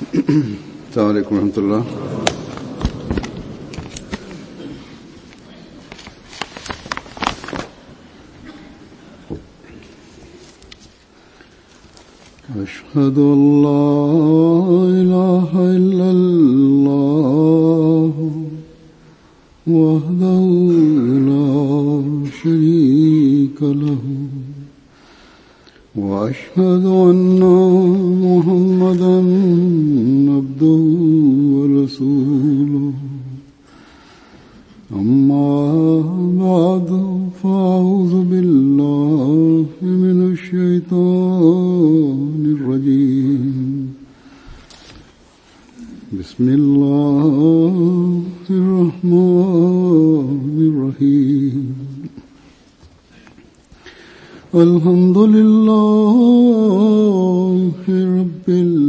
السلام عليكم ورحمة الله أشهد أن لا إله إلا الله وحده لا شريك له وأشهد أن محمدا عبده ورسوله أما بعد فأعوذ بالله من الشيطان الرجيم بسم الله الرحمن الرحيم الحمد لله رب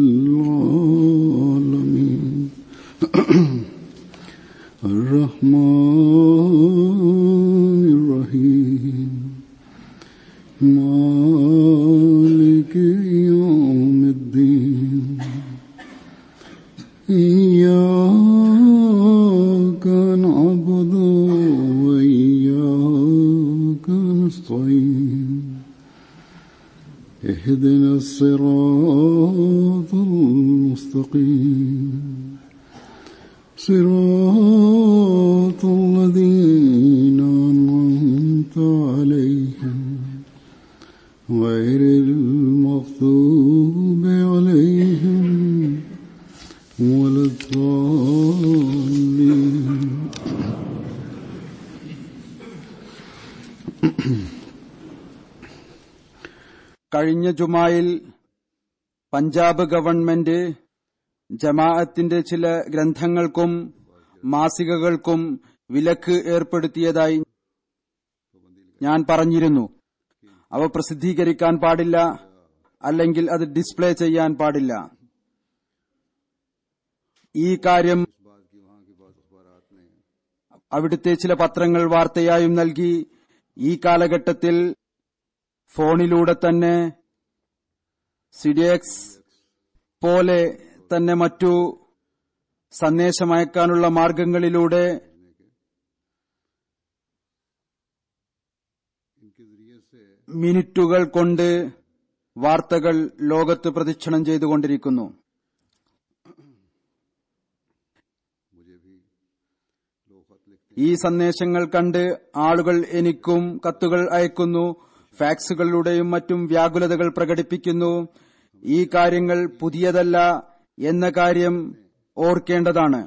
العالمين الرحمن الرحيم مالك يوم الدين إياك نعبد وإياك نستعين اهدنا الصراط المستقيم صراط الذين أنعمت عليهم غير المغضوب عليهم ولا الضالين കഴിഞ്ഞ ജുമായിൽ പഞ്ചാബ് ഗവൺമെന്റ് ജമാഅത്തിന്റെ ചില ഗ്രന്ഥങ്ങൾക്കും മാസികകൾക്കും വിലക്ക് ഏർപ്പെടുത്തിയതായി ഞാൻ പറഞ്ഞിരുന്നു അവ പ്രസിദ്ധീകരിക്കാൻ പാടില്ല അല്ലെങ്കിൽ അത് ഡിസ്പ്ലേ ചെയ്യാൻ പാടില്ല ഈ കാര്യം അവിടുത്തെ ചില പത്രങ്ങൾ വാർത്തയായും നൽകി ഈ കാലഘട്ടത്തിൽ ഫോണിലൂടെ തന്നെ സിഡിഎക്സ് പോലെ തന്നെ മറ്റു സന്ദേശമയക്കാനുള്ള മാർഗങ്ങളിലൂടെ മിനിറ്റുകൾ കൊണ്ട് വാർത്തകൾ ലോകത്ത് പ്രദക്ഷിണം ചെയ്തുകൊണ്ടിരിക്കുന്നു ഈ സന്ദേശങ്ങൾ കണ്ട് ആളുകൾ എനിക്കും കത്തുകൾ അയക്കുന്നു ഫാക്സുകളിലൂടെയും മറ്റും വ്യാകുലതകൾ പ്രകടിപ്പിക്കുന്നു ഈ കാര്യങ്ങൾ പുതിയതല്ല എന്ന കാര്യം ഓർക്കേണ്ടതാണ്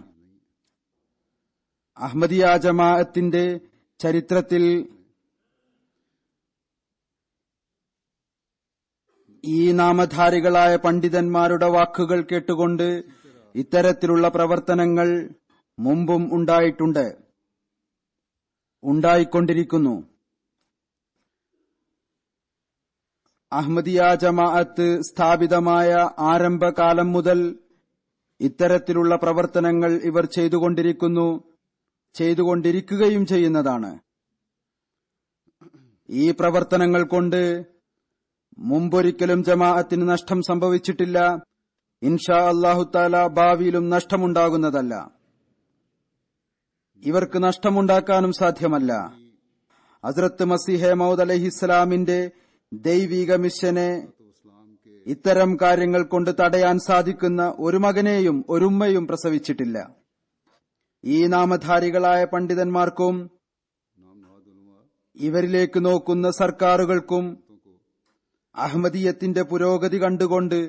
അഹമ്മദിയ ജമാഅത്തിന്റെ ചരിത്രത്തിൽ ഈ നാമധാരികളായ പണ്ഡിതന്മാരുടെ വാക്കുകൾ കേട്ടുകൊണ്ട് ഇത്തരത്തിലുള്ള പ്രവർത്തനങ്ങൾ മുമ്പും ഉണ്ടായിട്ടുണ്ട് ഉണ്ടായിക്കൊണ്ടിരിക്കുന്നു അഹമ്മദിയ ജമാഅത്ത് സ്ഥാപിതമായ ആരംഭകാലം മുതൽ ഇത്തരത്തിലുള്ള പ്രവർത്തനങ്ങൾ ഇവർ ചെയ്തുകൊണ്ടിരിക്കുന്നു ചെയ്തുകൊണ്ടിരിക്കുകയും ചെയ്യുന്നതാണ് ഈ പ്രവർത്തനങ്ങൾ കൊണ്ട് മുമ്പൊരിക്കലും ജമാഅത്തിന് നഷ്ടം സംഭവിച്ചിട്ടില്ല ഇൻഷാ അള്ളാഹുത്താല ഭാവിയിലും നഷ്ടമുണ്ടാകുന്നതല്ല ഇവർക്ക് നഷ്ടമുണ്ടാക്കാനും സാധ്യമല്ല ഹസ്രത്ത് മസിഹെ മൗദ് അലഹിസ്സലാമിന്റെ ദൈവിക മിഷനെ ഇത്തരം കാര്യങ്ങൾ കൊണ്ട് തടയാൻ സാധിക്കുന്ന ഒരു മകനെയും ഒരുമ്മയും പ്രസവിച്ചിട്ടില്ല ഈ നാമധാരികളായ പണ്ഡിതന്മാർക്കും ഇവരിലേക്ക് നോക്കുന്ന സർക്കാരുകൾക്കും അഹമ്മദീയത്തിന്റെ പുരോഗതി കണ്ടുകൊണ്ട്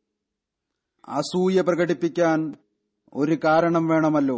അസൂയ പ്രകടിപ്പിക്കാൻ ഒരു കാരണം വേണമല്ലോ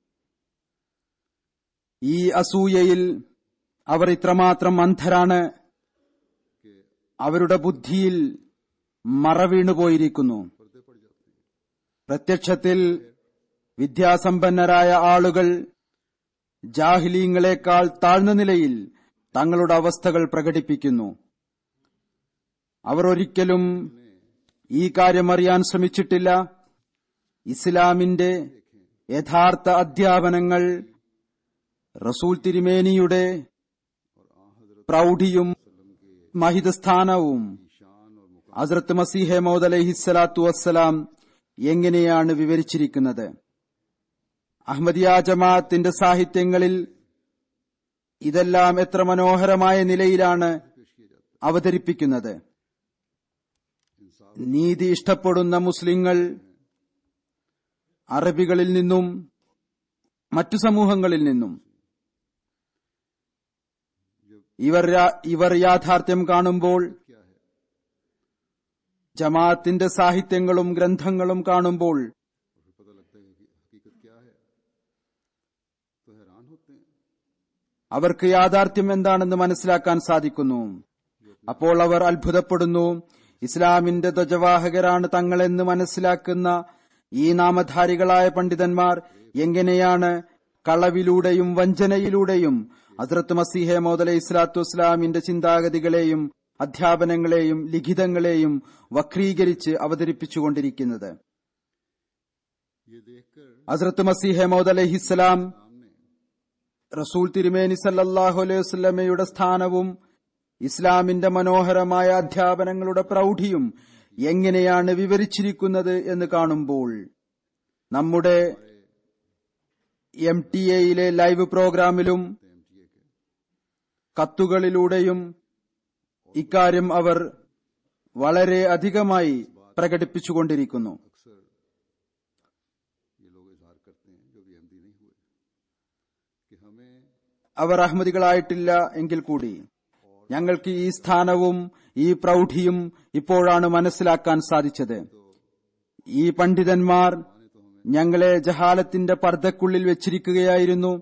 ഈ അസൂയയിൽ അവർ ഇത്രമാത്രം അന്ധരാണ് അവരുടെ ബുദ്ധിയിൽ മറവീണുപോയിരിക്കുന്നു പ്രത്യക്ഷത്തിൽ വിദ്യാസമ്പന്നരായ ആളുകൾ ജാഹിലീങ്ങളെക്കാൾ താഴ്ന്ന നിലയിൽ തങ്ങളുടെ അവസ്ഥകൾ പ്രകടിപ്പിക്കുന്നു അവർ ഒരിക്കലും ഈ കാര്യം അറിയാൻ ശ്രമിച്ചിട്ടില്ല ഇസ്ലാമിന്റെ യഥാർത്ഥ അധ്യാപനങ്ങൾ റസൂൽ തിരുമേനിയുടെ പ്രൗഢിയും മഹിതസ്ഥാനവും ഹസ്രത്ത് മസീഹെ മൗദ് അലഹിസ്സലാത്തു വസ്സലാം എങ്ങനെയാണ് വിവരിച്ചിരിക്കുന്നത് അഹമ്മദിയ ജമാഅത്തിന്റെ സാഹിത്യങ്ങളിൽ ഇതെല്ലാം എത്ര മനോഹരമായ നിലയിലാണ് അവതരിപ്പിക്കുന്നത് നീതി ഇഷ്ടപ്പെടുന്ന മുസ്ലിങ്ങൾ അറബികളിൽ നിന്നും മറ്റു സമൂഹങ്ങളിൽ നിന്നും ഇവർ രാ- ഇവർ യാഥാർത്ഥ്യം കാണുമ്പോൾ ജമാഅത്തിന്റെ സാഹിത്യങ്ങളും ഗ്രന്ഥങ്ങളും കാണുമ്പോൾ फिर पता लगता है कि हकीकत क्या है तो हैरान होते हैं അവർക്ക് യാഥാർത്ഥ്യം എന്താണെന്ന് മനസ്സിലാക്കാൻ സാധിക്കുന്നു അപ്പോൾ അവർ അത്ഭുതപ്പെടുന്നു ഇസ്ലാമിന്റെ ധ്വജവാഹകരാണ് തങ്ങളെന്ന് മനസ്സിലാക്കുന്ന ഈ നാമധാരികളായ പണ്ഡിതന്മാർ എങ്ങനെയാണ് കളവിലൂടെയും വഞ്ചനയിലൂടെയും ഹസ്രത്ത് മസീഹെ മോദല ഇസ്ലാത്തു ഇസ്ലാമിന്റെ ചിന്താഗതികളെയും അധ്യാപനങ്ങളെയും ലിഖിതങ്ങളെയും വക്രീകരിച്ച് അവതരിപ്പിച്ചുകൊണ്ടിരിക്കുന്നത് ये देखकर ഹസ്രത്ത് മസീഹെ മോദ് അലഹിസ്സലാം सामने റസൂൽ തിരുമേനി സല്ലല്ലാഹു അലൈഹി വസല്ലമയുടെ സ്ഥാനവും ഇസ്ലാമിന്റെ മനോഹരമായ അധ്യാപനങ്ങളുടെ പ്രൗഢിയും എങ്ങനെയാണ് വിവരിച്ചിരിക്കുന്നത് എന്ന് കാണുമ്പോൾ നമ്മുടെ എം ടി എയിലെ ലൈവ് പ്രോഗ്രാമിലും एमटीए के കത്തുകളിലൂടെയും ഇക്കാര്യം അവർ വളരെ അധികമായി പ്രകടിപ്പിച്ചുകൊണ്ടിരിക്കുന്നു अक्सर ये लोग इजहार करते हैं जो भी अहमदी नहीं हुए कि हमें അവർ അഹമ്മദികളായിട്ടില്ല എങ്കിൽ കൂടി ഞങ്ങൾക്ക് ഈ സ്ഥാനവും ഈ പ്രൗഢിയും ഇപ്പോഴാണ് മനസ്സിലാക്കാൻ സാധിച്ചത് ഈ പണ്ഡിതന്മാർ ഞങ്ങളെ ജഹാലത്തിന്റെ പർദ്ദക്കുള്ളിൽ വെച്ചിരിക്കുകയായിരുന്നു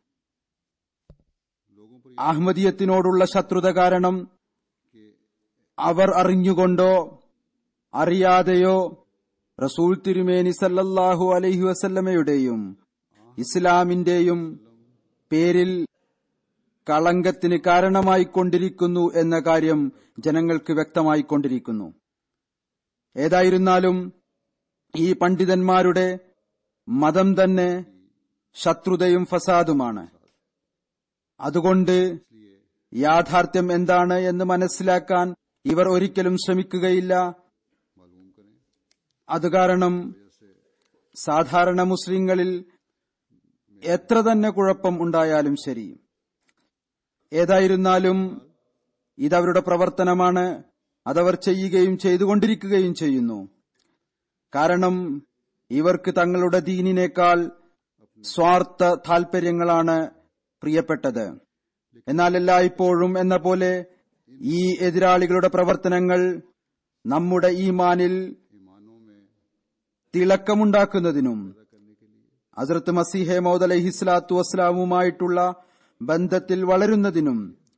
लोगों पर അഹമ്മദിയത്തിനോടുള്ള ശത്രുത കാരണം അവർ അറിഞ്ഞുകൊണ്ടോ അറിയാതെയോ റസൂൽ തിരുമേനി സല്ലല്ലാഹു അലൈഹി വസല്ലമയുടെയും ഇസ്ലാമിന്റെയും പേരിൽ കളങ്കത്തിന് കാരണമായിക്കൊണ്ടിരിക്കുന്നു എന്ന കാര്യം ജനങ്ങൾക്ക് വ്യക്തമായിക്കൊണ്ടിരിക്കുന്നു ഏതായിരുന്നാലും ഈ പണ്ഡിതന്മാരുടെ മതം തന്നെ ശത്രുതയും ഫസാദുമാണ് അതുകൊണ്ട് യാഥാർത്ഥ്യം എന്താണ് എന്ന് മനസ്സിലാക്കാൻ ഇവർ ഒരിക്കലും ശ്രമിക്കുകയില്ല मालूम करें അത് കാരണം സാധാരണ മുസ്ലിങ്ങളിൽ എത്ര തന്നെ കുഴപ്പം ഉണ്ടായാലും ശരി ഏതായിരുന്നാലും ഇതവരുടെ പ്രവർത്തനമാണ് അതവർ ചെയ്യുകയും ചെയ്തുകൊണ്ടിരിക്കുകയും ചെയ്യുന്നു കാരണം ഇവർക്ക് തങ്ങളുടെ ദീനിനേക്കാൾ സ്വാർത്ഥ താൽപര്യങ്ങളാണ് പ്രിയപ്പെട്ടത് എന്നാൽ എല്ലായ്പ്പോഴും എന്ന പോലെ ഈ എതിരാളികളുടെ പ്രവർത്തനങ്ങൾ നമ്മുടെ ഈമാനിൽ ईमानों में തിളക്കമുണ്ടാക്കുന്നതിനും करने के लिए ഹസ്രത്ത് മസീഹെ മൗദ് അലഹിസ്ലാത്തു വസ്ലാമുമായിട്ടുള്ള ബന്ധത്തിൽ വളരുന്നതിനും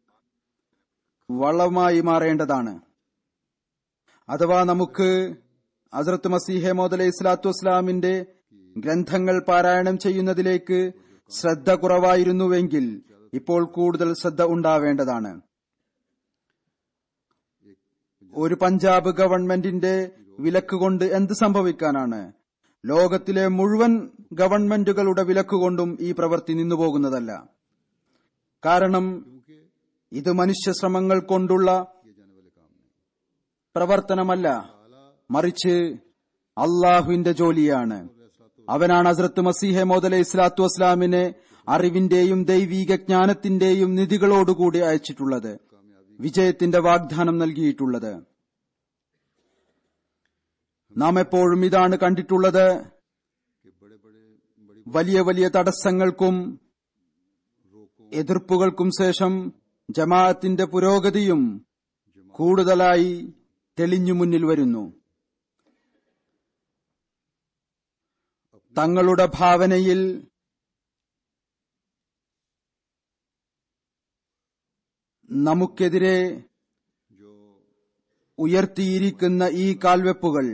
വളമായി മാറേണ്ടതാണ് അഥവാ നമുക്ക് ഹസ്രത്ത് മസീഹെ മൗദ് അലൈഹി സ്വലാത്തു വസ്ലാമിന്റെ ഗ്രന്ഥങ്ങൾ പാരായണം ചെയ്യുന്നതിലേക്ക് ശ്രദ്ധ കുറവായിരുന്നുവെങ്കിൽ ഇപ്പോൾ കൂടുതൽ ശ്രദ്ധ ഉണ്ടാവേണ്ടതാണ് ഒരു പഞ്ചാബ് ഗവൺമെന്റിന്റെ വിലക്ക് കൊണ്ട് എന്ത് സംഭവിക്കാനാണ് ലോകത്തിലെ മുഴുവൻ ഗവൺമെന്റുകളുടെ വിലക്കുകൊണ്ടും ഈ പ്രവൃത്തി നിന്നുപോകുന്നതല്ല കാരണം ഇത് മനുഷ്യ ശ്രമങ്ങൾ കൊണ്ടുള്ള किए जाने वाले काम नहीं പ്രവർത്തനമല്ല മറിച്ച് അള്ളാഹുവിന്റെ ജോലിയാണ് അവനാണ് ഹസ്രത്ത് മസീഹെ മോദലെ ഇസ്ലാത്തു വസ്ലാമിനെ അറിവിന്റെയും ദൈവീക ജ്ഞാനത്തിന്റെയും നിധികളോടുകൂടി അയച്ചിട്ടുള്ളത് വിജയത്തിന്റെ വാഗ്ദാനം നൽകിയിട്ടുള്ളത് നാം എപ്പോഴും ഇതാണ് കണ്ടിട്ടുള്ളത് कि बड़े बड़े बड़ी വലിയ വലിയ തടസ്സങ്ങൾക്കും എതിർപ്പുകൾക്കും ശേഷം ജമാഅത്തിന്റെ പുരോഗതിയും കൂടുതലായി തെളിഞ്ഞു മുന്നിൽ വരുന്നു തങ്ങളുടെ ഭാവനയിൽ നമുക്കെതിരെ जो ഉയർത്തിയിരിക്കുന്ന ഈ കാൽവെപ്പുകൾ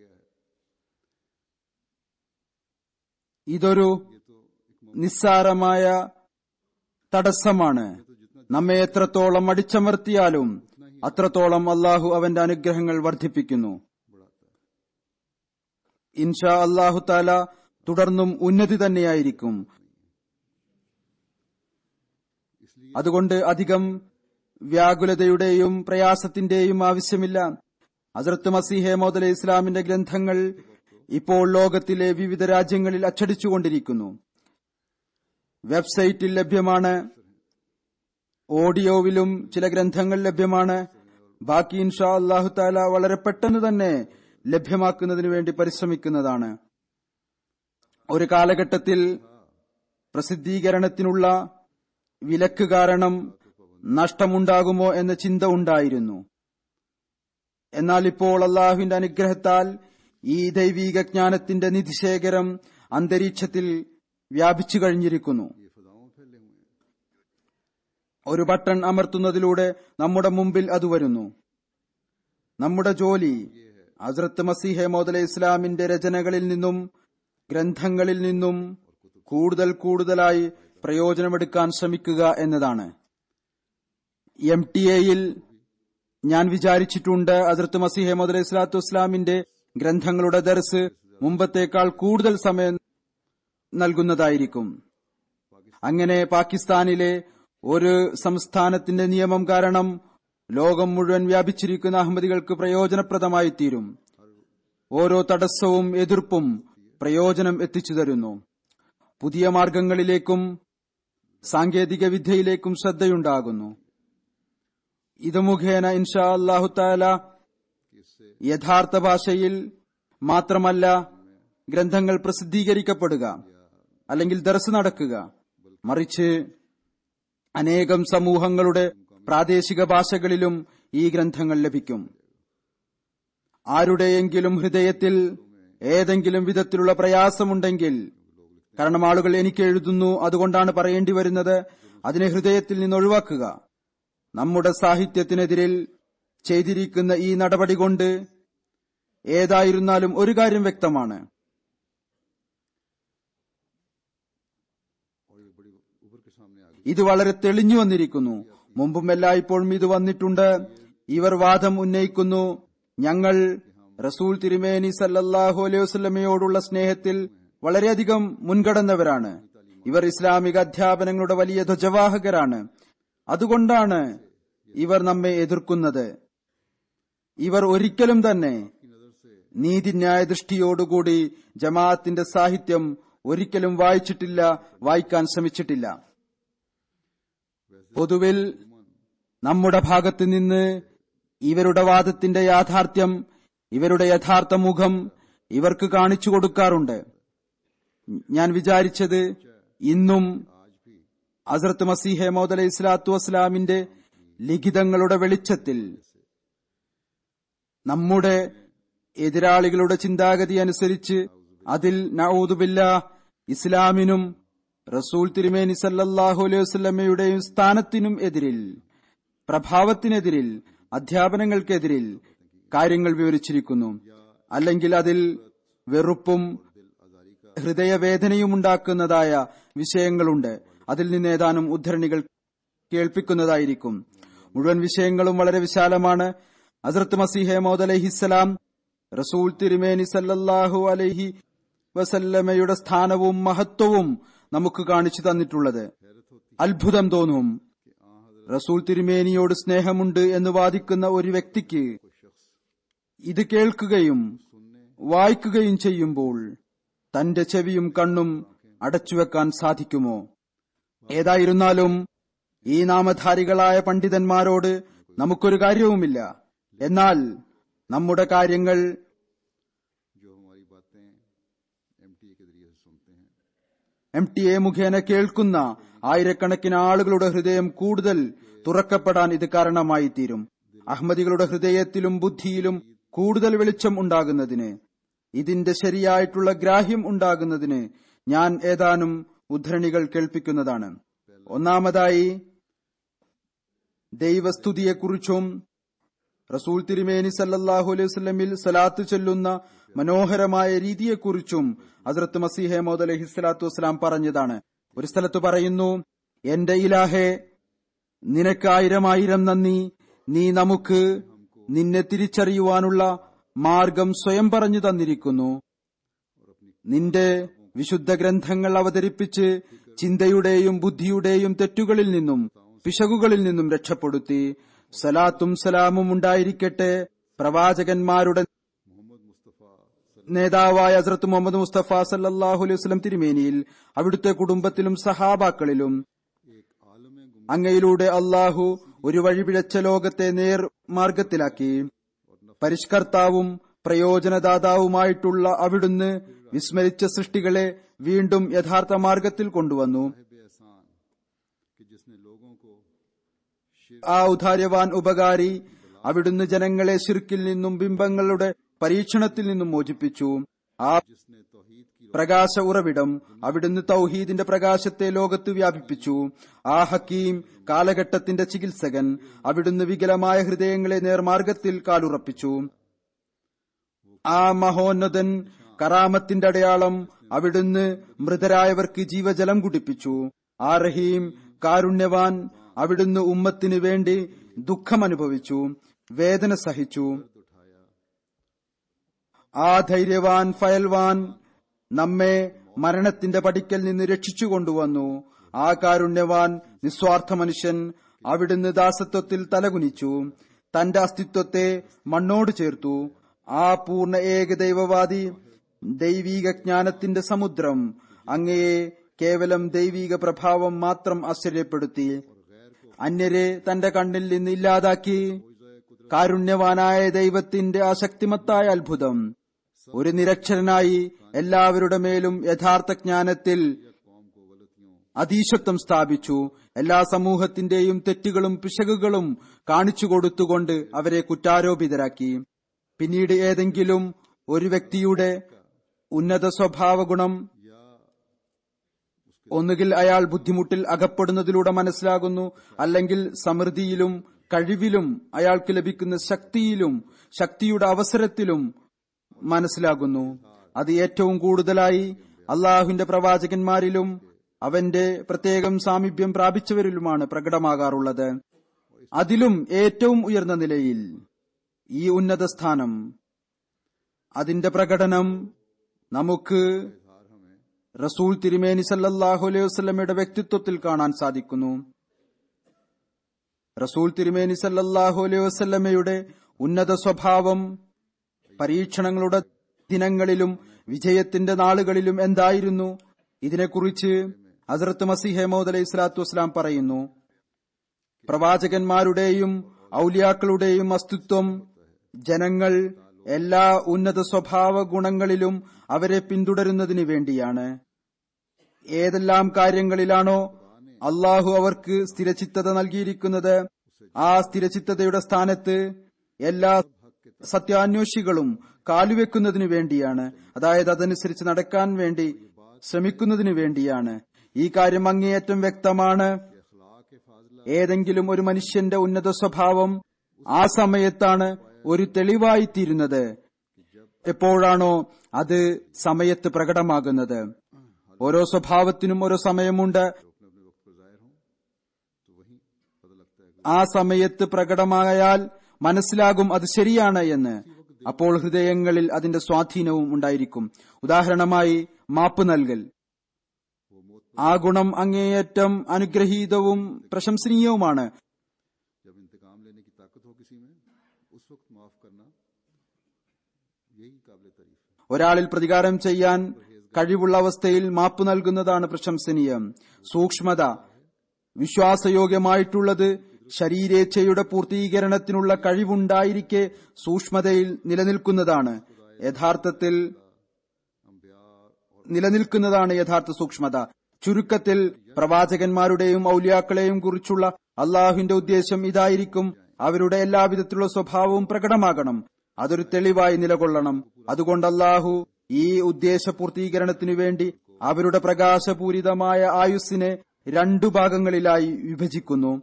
ഇതൊരു നിസ്സാരമായ തടസ്സമാണ് നമ്മെ എത്രത്തോളം അടിച്ചമർത്തിയാലും അത്രത്തോളം അള്ളാഹു അവന്റെ അനുഗ്രഹങ്ങൾ വർദ്ധിപ്പിക്കുന്നു ഇൻഷാ അള്ളാഹു താല തുടർന്നും ഉന്നതി തന്നെയായിരിക്കും അതുകൊണ്ട് അധികം വ്യാകുലതയുടെയും പ്രയാസത്തിന്റെയും ആവശ്യമില്ല ഹസരത്ത് മസീഹെ മോദല ഇസ്ലാമിന്റെ ഗ്രന്ഥങ്ങൾ ഇപ്പോൾ ലോകത്തിലെ വിവിധ രാജ്യങ്ങളിൽ അച്ചടിച്ചുകൊണ്ടിരിക്കുന്നു വെബ്സൈറ്റിൽ ലഭ്യമാണ് ഓഡിയോവിലും ചില ഗ്രന്ഥങ്ങൾ ലഭ്യമാണ് ബാക്കി ഇൻഷാ അള്ളാഹു താല വളരെ പെട്ടെന്ന് തന്നെ ലഭ്യമാക്കുന്നതിന് വേണ്ടി പരിശ്രമിക്കുന്നതാണ് ഒരു കാലഘട്ടത്തിൽ പ്രസിദ്ധീകരണത്തിനുള്ള വിലക്ക് കാരണം നഷ്ടമുണ്ടാകുമോ എന്ന ചിന്ത ഉണ്ടായിരുന്നു എന്നാൽ ഇപ്പോൾ അള്ളാഹുവിന്റെ അനുഗ്രഹത്താൽ ഈ ദൈവീക ജ്ഞാനത്തിന്റെ നിധിശേഖരം അന്തരീക്ഷത്തിൽ വ്യാപിച്ചു കഴിഞ്ഞിരിക്കുന്നു ये फजाओं में फैले हुए हैं ഒരു ബട്ടൺ അമർത്തുന്നതിലൂടെ നമ്മുടെ മുമ്പിൽ അത് വരുന്നു നമ്മുടെ ജോലി ഹസ്രത്ത് മസീഹെ മോദല ഇസ്ലാമിന്റെ രചനകളിൽ നിന്നും ഗ്രന്ഥങ്ങളിൽ നിന്നും കൂടുതൽ കൂടുതലായി പ്രയോജനമെടുക്കാൻ ശ്രമിക്കുക എന്നതാണ് എം ടി എയിൽ ഞാൻ വിചാരിച്ചിട്ടുണ്ട് ഹസ്രത്ത് മസീഹെ മോദല ഇസ്ലാത്തു ഇസ്ലാമിന്റെ ഗ്രന്ഥങ്ങളുടെ ദർസ് മുമ്പത്തേക്കാൾ കൂടുതൽ സമയം നൽകുന്നതായിരിക്കും അങ്ങനെ പാകിസ്ഥാനിലെ ഒരു സംസ്ഥാനത്തിന്റെ നിയമം കാരണം ലോകം മുഴുവൻ വ്യാപിച്ചിരിക്കുന്ന അഹമ്മദികൾക്ക് പ്രയോജനപ്രദമായി തീരും ഓരോ തടസ്സവും എതിർപ്പും പ്രയോജനം എത്തിച്ചു തരുന്നു പുതിയ മാർഗങ്ങളിലേക്കും സാങ്കേതിക വിദ്യയിലേക്കും ശ്രദ്ധയുണ്ടാകുന്നു ഇത് മുഖേന ഇൻഷാ അള്ളാഹു താല യഥാർത്ഥ ഭാഷയിൽ മാത്രമല്ല ഗ്രന്ഥങ്ങൾ പ്രസിദ്ധീകരിക്കപ്പെടുക അല്ലെങ്കിൽ ദർസ് നടക്കുക മറിച്ച് അനേകം സമൂഹങ്ങളുടെ പ്രാദേശിക ഭാഷകളിലും ഈ ഗ്രന്ഥങ്ങൾ ലഭിക്കും ആരുടെയെങ്കിലും ഹൃദയത്തിൽ ഏതെങ്കിലും വിധത്തിലുള്ള പ്രയാസമുണ്ടെങ്കിൽ കാരണം ആളുകൾ എനിക്ക് എഴുതുന്നു അതുകൊണ്ടാണ് പറയേണ്ടി വരുന്നത് അതിനെ ഹൃദയത്തിൽ നിന്ന് ഒഴിവാക്കുക നമ്മുടെ സാഹിത്യത്തിനെതിരിൽ ചെയ്തിരിക്കുന്ന ഈ നടപടി കൊണ്ട് ഏതായിരുന്നാലും ഒരു കാര്യം വ്യക്തമാണ് और ये बड़ी उभर के सामने आ गई ഇത് വളരെ തെളിഞ്ഞു വന്നിരിക്കുന്നു മുമ്പും എല്ലായ്പ്പോഴും ഇത് വന്നിട്ടുണ്ട് ഇവർ വാദം ഉന്നയിക്കുന്നു ഞങ്ങൾ റസൂൽ തിരുമേനി സല്ലല്ലാഹു അലൈഹി വസല്ലമയോടുള്ള സ്നേഹത്തിൽ വളരെയധികം മുൻകടന്നവരാണ് ഇവർ ഇസ്ലാമിക അധ്യാപനങ്ങളുടെ വലിയ ധ്വജവാഹകരാണ് അതുകൊണ്ടാണ് ഇവർ നമ്മെ എതിർക്കുന്നത് ഇവർ ഒരിക്കലും തന്നെ നീതിന്യായ ദൃഷ്ടിയോടുകൂടി ജമാഅത്തിന്റെ സാഹിത്യം ഒരിക്കലും വായിച്ചിട്ടില്ല വായിക്കാൻ ശ്രമിച്ചിട്ടില്ല പൊതുവിൽ നമ്മുടെ ഭാഗത്ത് നിന്ന് ഇവരുടെ വാദത്തിന്റെ യാഥാർത്ഥ്യം ഇവരുടെ യഥാർത്ഥ മുഖം ഇവർക്ക് കാണിച്ചു കൊടുക്കാറുണ്ട് ഞാൻ വിചാരിച്ചത് ഇന്നും ഹസ്രത്ത് മസീഹെ മോദ് അലൈഹി സ്വലാത്തു വസ്സലാമിന്റെ ലിഖിതങ്ങളുടെ വെളിച്ചത്തിൽ നമ്മുടെ എതിരാളികളുടെ ചിന്താഗതി അനുസരിച്ച് അതിൽ നഊദുബില്ല ഇസ്ലാമിനും റസൂൽ തിരുമേനി സല്ലല്ലാഹു അലൈഹി വസല്ലമയുടെയും സ്ഥാനത്തിനും എതിരിൽ പ്രഭാവത്തിനെതിരിൽ അധ്യാപനങ്ങൾക്കെതിരിൽ കാര്യങ്ങൾ വിവരിച്ചിരിക്കുന്നു അല്ലെങ്കിൽ അതിൽ വെറുപ്പും ഹൃദയവേദനയും ഉണ്ടാക്കുന്നതായ വിഷയങ്ങളുണ്ട് അതിൽ നിന്ന് ഏതാനും ഉദ്ധരണികൾ കേൾപ്പിക്കുന്നതായിരിക്കും മുഴുവൻ വിഷയങ്ങളും വളരെ വിശാലമാണ് ഹസ്രത്ത് മസീഹെ മോദ് അലഹിസ്സലാം റസൂൽ തിരുമേനി സല്ലല്ലാഹു അലൈഹി വസല്ലമയുടെ സ്ഥാനവും മഹത്വവും നമുക്ക് കാണിച്ചു തന്നിട്ടുള്ളത് അത്ഭുതം തോന്നും റസൂൽ തിരുമേനിയോട് സ്നേഹമുണ്ട് എന്ന് വാദിക്കുന്ന ഒരു വ്യക്തിക്ക് ഇത് കേൾക്കുകയും വായിക്കുകയും ചെയ്യുമ്പോൾ തന്റെ ചെവിയും കണ്ണും അടച്ചുവെക്കാൻ സാധിക്കുമോ ഏതായിരുന്നാലും ഈ നാമധാരികളായ പണ്ഡിതന്മാരോട് നമുക്കൊരു കാര്യവുമില്ല എന്നാൽ നമ്മുടെ കാര്യങ്ങൾ जो हमारी बातें एमटीए के जरिए से सुनते हैं എം ടി എ മുഖേന കേൾക്കുന്ന ആയിരക്കണക്കിന് ആളുകളുടെ ഹൃദയം കൂടുതൽ തുറക്കപ്പെടാൻ ഇത് കാരണമായി തീരും അഹമ്മദികളുടെ ഹൃദയത്തിലും ബുദ്ധിയിലും കൂടുതൽ വെളിച്ചം ഉണ്ടാകുന്നതിന് ഇതിന്റെ ശരിയായിട്ടുള്ള ഗ്രാഹ്യം ഉണ്ടാകുന്നതിന് ഞാൻ ഏതാനും ഉദ്ധരണികൾ കേൾപ്പിക്കുന്നതാണ് ഒന്നാമതായി ദൈവസ്തുതിയെക്കുറിച്ചും റസൂൽ തിരുമേനി സല്ലല്ലാഹു അലൈഹി വസല്ലമിൽ സലാത്ത് ചൊല്ലുന്ന മനോഹരമായ രീതിയെക്കുറിച്ചും ഹസ്രത്ത് മസീഹെ മോദ് അലഹി സ്വലാത്തു വസ്സലാം പറഞ്ഞതാണ് ഒരു സ്ഥലത്ത് പറയുന്നു എന്റെ ഇലാഹെ നിനക്ക് ആയിരം ആയിരം നന്ദി നീ നമുക്ക് നിന്നെ തിരിച്ചറിയുവാനുള്ള മാർഗം സ്വയം പറഞ്ഞു തന്നിരിക്കുന്നു നിന്റെ വിശുദ്ധ ഗ്രന്ഥങ്ങൾ അവതരിപ്പിച്ച് ചിന്തയുടെയും ബുദ്ധിയുടെയും തെറ്റുകളിൽ നിന്നും പിശകുകളിൽ നിന്നും രക്ഷപ്പെടുത്തി സലാത്തും സലാമും ഉണ്ടായിരിക്കട്ടെ പ്രവാചകന്മാരുടെ നേതാവായ ഹസ്രത്ത് മുഹമ്മദ് മുസ്തഫ സല്ലാഹു അലൈഹി വസ്ലം തിരുമേനിയിൽ അവിടുത്തെ കുടുംബത്തിലും സഹാബാക്കളിലും एक आलम गुम അങ്ങയിലൂടെ അള്ളാഹു ഒരു വഴിപിഴച്ച ലോകത്തെ നേർ മാർഗത്തിലാക്കി പരിഷ്കർത്താവും പ്രയോജനദാതാവുമായിട്ടുള്ള അവിടുന്ന് വിസ്മരിച്ച സൃഷ്ടികളെ വീണ്ടും യഥാർത്ഥ മാർഗത്തിൽ കൊണ്ടുവന്നു साहिब एहसान कि जिसने लोगों को शिर ആ ഉദാര്യവാൻ ഉപകാരി അവിടുന്ന് ജനങ്ങളെ ശിർക്കിൽ നിന്നും ബിംബങ്ങളുടെ പരീക്ഷണത്തിൽ നിന്നും മോചിപ്പിച്ചു ആ जिसने तौहीद की പ്രകാശ ഉറവിടം അവിടുന്ന് തൗഹീദിന്റെ പ്രകാശത്തെ ലോകത്ത് വ്യാപിപ്പിച്ചു ആ ഹക്കീം കാലഘട്ടത്തിന്റെ ചികിത്സകൻ അവിടുന്ന് വികലമായ ഹൃദയങ്ങളെ നേർമാർഗത്തിൽ കാലുറപ്പിച്ചു ആ മഹോന്നതൻ കറാമത്തിന്റെ അടയാളം അവിടുന്ന് മൃതരായവർക്ക് ജീവജലം കുടിപ്പിച്ചു ആ റഹീം കാരുണ്യവാൻ അവിടുന്ന് ഉമ്മത്തിനു വേണ്ടി ദുഃഖമനുഭവിച്ചു വേദന സഹിച്ചു ആ ധൈര്യവാൻ ഫയൽവാൻ നമ്മെ മരണത്തിന്റെ പടിക്കൽ നിന്ന് രക്ഷിച്ചു കൊണ്ടുവന്നു ആ കാരുണ്യവാൻ നിസ്വാർത്ഥ മനുഷ്യൻ അവിടുന്ന് ദാസത്വത്തിൽ തലകുനിച്ചു തന്റെ അസ്തിത്വത്തെ മണ്ണോട് ചേർത്തു ആ പൂർണ്ണ ഏകദൈവവാദി ദൈവീക ജ്ഞാനത്തിന്റെ സമുദ്രം അങ്ങയെ കേവലം ദൈവീക പ്രഭാവം മാത്രം ആശ്ചര്യപ്പെടുത്തി അന്യരെ തന്റെ കണ്ണിൽ നിന്ന് ഇല്ലാതാക്കി കാരുണ്യവാനായ ദൈവത്തിന്റെ അശക്തിമത്തായ അത്ഭുതം ഒരു നിരക്ഷരനായി എല്ലാവരുടെ മേലും യഥാർത്ഥ ജ്ഞാനത്തിൽ അതീശത്വം സ്ഥാപിച്ചു എല്ലാ സമൂഹത്തിന്റെയും തെറ്റുകളും പിശകുകളും കാണിച്ചു കൊടുത്തുകൊണ്ട് അവരെ കുറ്റാരോപിതരാക്കി പിന്നീട് ഏതെങ്കിലും ഒരു വ്യക്തിയുടെ ഉന്നത സ്വഭാവ ഗുണം ഒന്നുകിൽ അയാൾ ബുദ്ധിമുട്ടിൽ അകപ്പെടുന്നതിലൂടെ മനസ്സിലാകുന്നു അല്ലെങ്കിൽ സമൃദ്ധിയിലും കഴിവിലും അയാൾക്ക് ലഭിക്കുന്ന ശക്തിയിലും ശക്തിയുടെ അവസരത്തിലും മനസ്സിലാകുന്നു അത് ഏറ്റവും കൂടുതലായി അള്ളാഹുവിന്റെ പ്രവാചകന്മാരിലും അവന്റെ പ്രത്യേകം സാമീപ്യം പ്രാപിച്ചവരിലുമാണ് പ്രകടമാകാറുള്ളത് അതിലും ഏറ്റവും ഉയർന്ന നിലയിൽ ഈ ഉന്നത സ്ഥാനം അതിന്റെ പ്രകടനം നമുക്ക് റസൂൽ തിരുമേനി സല്ലല്ലാഹു അലൈഹി വസല്ലമയുടെ വ്യക്തിത്വത്തിൽ കാണാൻ സാധിക്കുന്നു റസൂൽ തിരുമേനി സല്ലല്ലാഹു അലൈഹി വസല്ലമയുടെ ഉന്നത സ്വഭാവം പരീക്ഷണങ്ങളുടെ ദിനങ്ങളിലും വിജയത്തിന്റെ നാളുകളിലും എന്തായിരുന്നു ഇതിനെക്കുറിച്ച് ഹസരത്ത് മസീഹ് മൗദ് അലൈഹി സ്വലാത്തു വസ്സലാം പറയുന്നു പ്രവാചകന്മാരുടെയും ഔലിയാക്കളുടെയും അസ്തിത്വം ജനങ്ങൾ എല്ലാ ഉന്നത സ്വഭാവ ഗുണങ്ങളിലും അവരെ പിന്തുടരുന്നതിന് വേണ്ടിയാണ് ഏതെല്ലാം കാര്യങ്ങളിലാണോ അള്ളാഹു അവർക്ക് സ്ഥിരചിത്തത നൽകിയിരിക്കുന്നത് ആ സ്ഥിരചിത്തതയുടെ സ്ഥാനത്ത് എല്ലാ സത്യാന്വേഷികളും കാലുവെക്കുന്നതിനു വേണ്ടിയാണ് അതായത് അതനുസരിച്ച് നടക്കാൻ വേണ്ടി ശ്രമിക്കുന്നതിനു വേണ്ടിയാണ് ഈ കാര്യം അങ്ങേയറ്റം വ്യക്തമാണ് ഏതെങ്കിലും ഒരു മനുഷ്യന്റെ ഉന്നത സ്വഭാവം ആ സമയത്താണ് ഒരു തെളിവായിത്തീരുന്നത് എപ്പോഴാണോ അത് സമയത്ത് പ്രകടമാകുന്നത് ഓരോ സ്വഭാവത്തിനും ഓരോ സമയമുണ്ട് ആ സമയത്ത് പ്രകടമായാൽ മനസ്സിലാകും അത് ശരിയാണ് എന്ന് അപ്പോൾ ഹൃദയങ്ങളിൽ അതിന്റെ സ്വാധീനവും ഉണ്ടായിരിക്കും ഉദാഹരണമായി മാപ്പ് നൽകൽ ആ ഗുണം അങ്ങേയറ്റം അനുഗ്രഹീതവും പ്രശംസനീയവുമാണ് जब इंतकाम लेने की ताकत हो किसी में उस वक्त माफ करना यही काबिल तारीफ है ഒരാളിൽ പ്രതികാരം ചെയ്യാൻ കഴിവുള്ള അവസ്ഥയിൽ മാപ്പ് നൽകുന്നതാണ് പ്രശംസനീയം സൂക്ഷ്മത വിശ്വാസയോഗ്യമായിട്ടുള്ളത് ശരീരേച്ഛയുടെ പൂർത്തീകരണത്തിനുള്ള കഴിവുണ്ടായിരിക്കെ സൂക്ഷ്മതയിൽ നിലനിൽക്കുന്നതാണ് യഥാർത്ഥത്തിൽ നിലനിൽക്കുന്നതാണ് യഥാർത്ഥ സൂക്ഷ്മത ചുരുക്കത്തിൽ പ്രവാചകന്മാരുടെയും ഔലിയാക്കളെയും കുറിച്ചുള്ള അള്ളാഹുവിന്റെ ഉദ്ദേശം ഇതായിരിക്കും അവരുടെ എല്ലാവിധത്തിലുള്ള സ്വഭാവവും പ്രകടമാകണം അതൊരു തെളിവായി നിലകൊള്ളണം അതുകൊണ്ട് അള്ളാഹു ഈ ഉദ്ദേശ പൂർത്തീകരണത്തിനു വേണ്ടി അവരുടെ പ്രകാശപൂരിതമായ ആയുസ്സിനെ രണ്ടു ഭാഗങ്ങളിലായി വിഭജിക്കുന്നു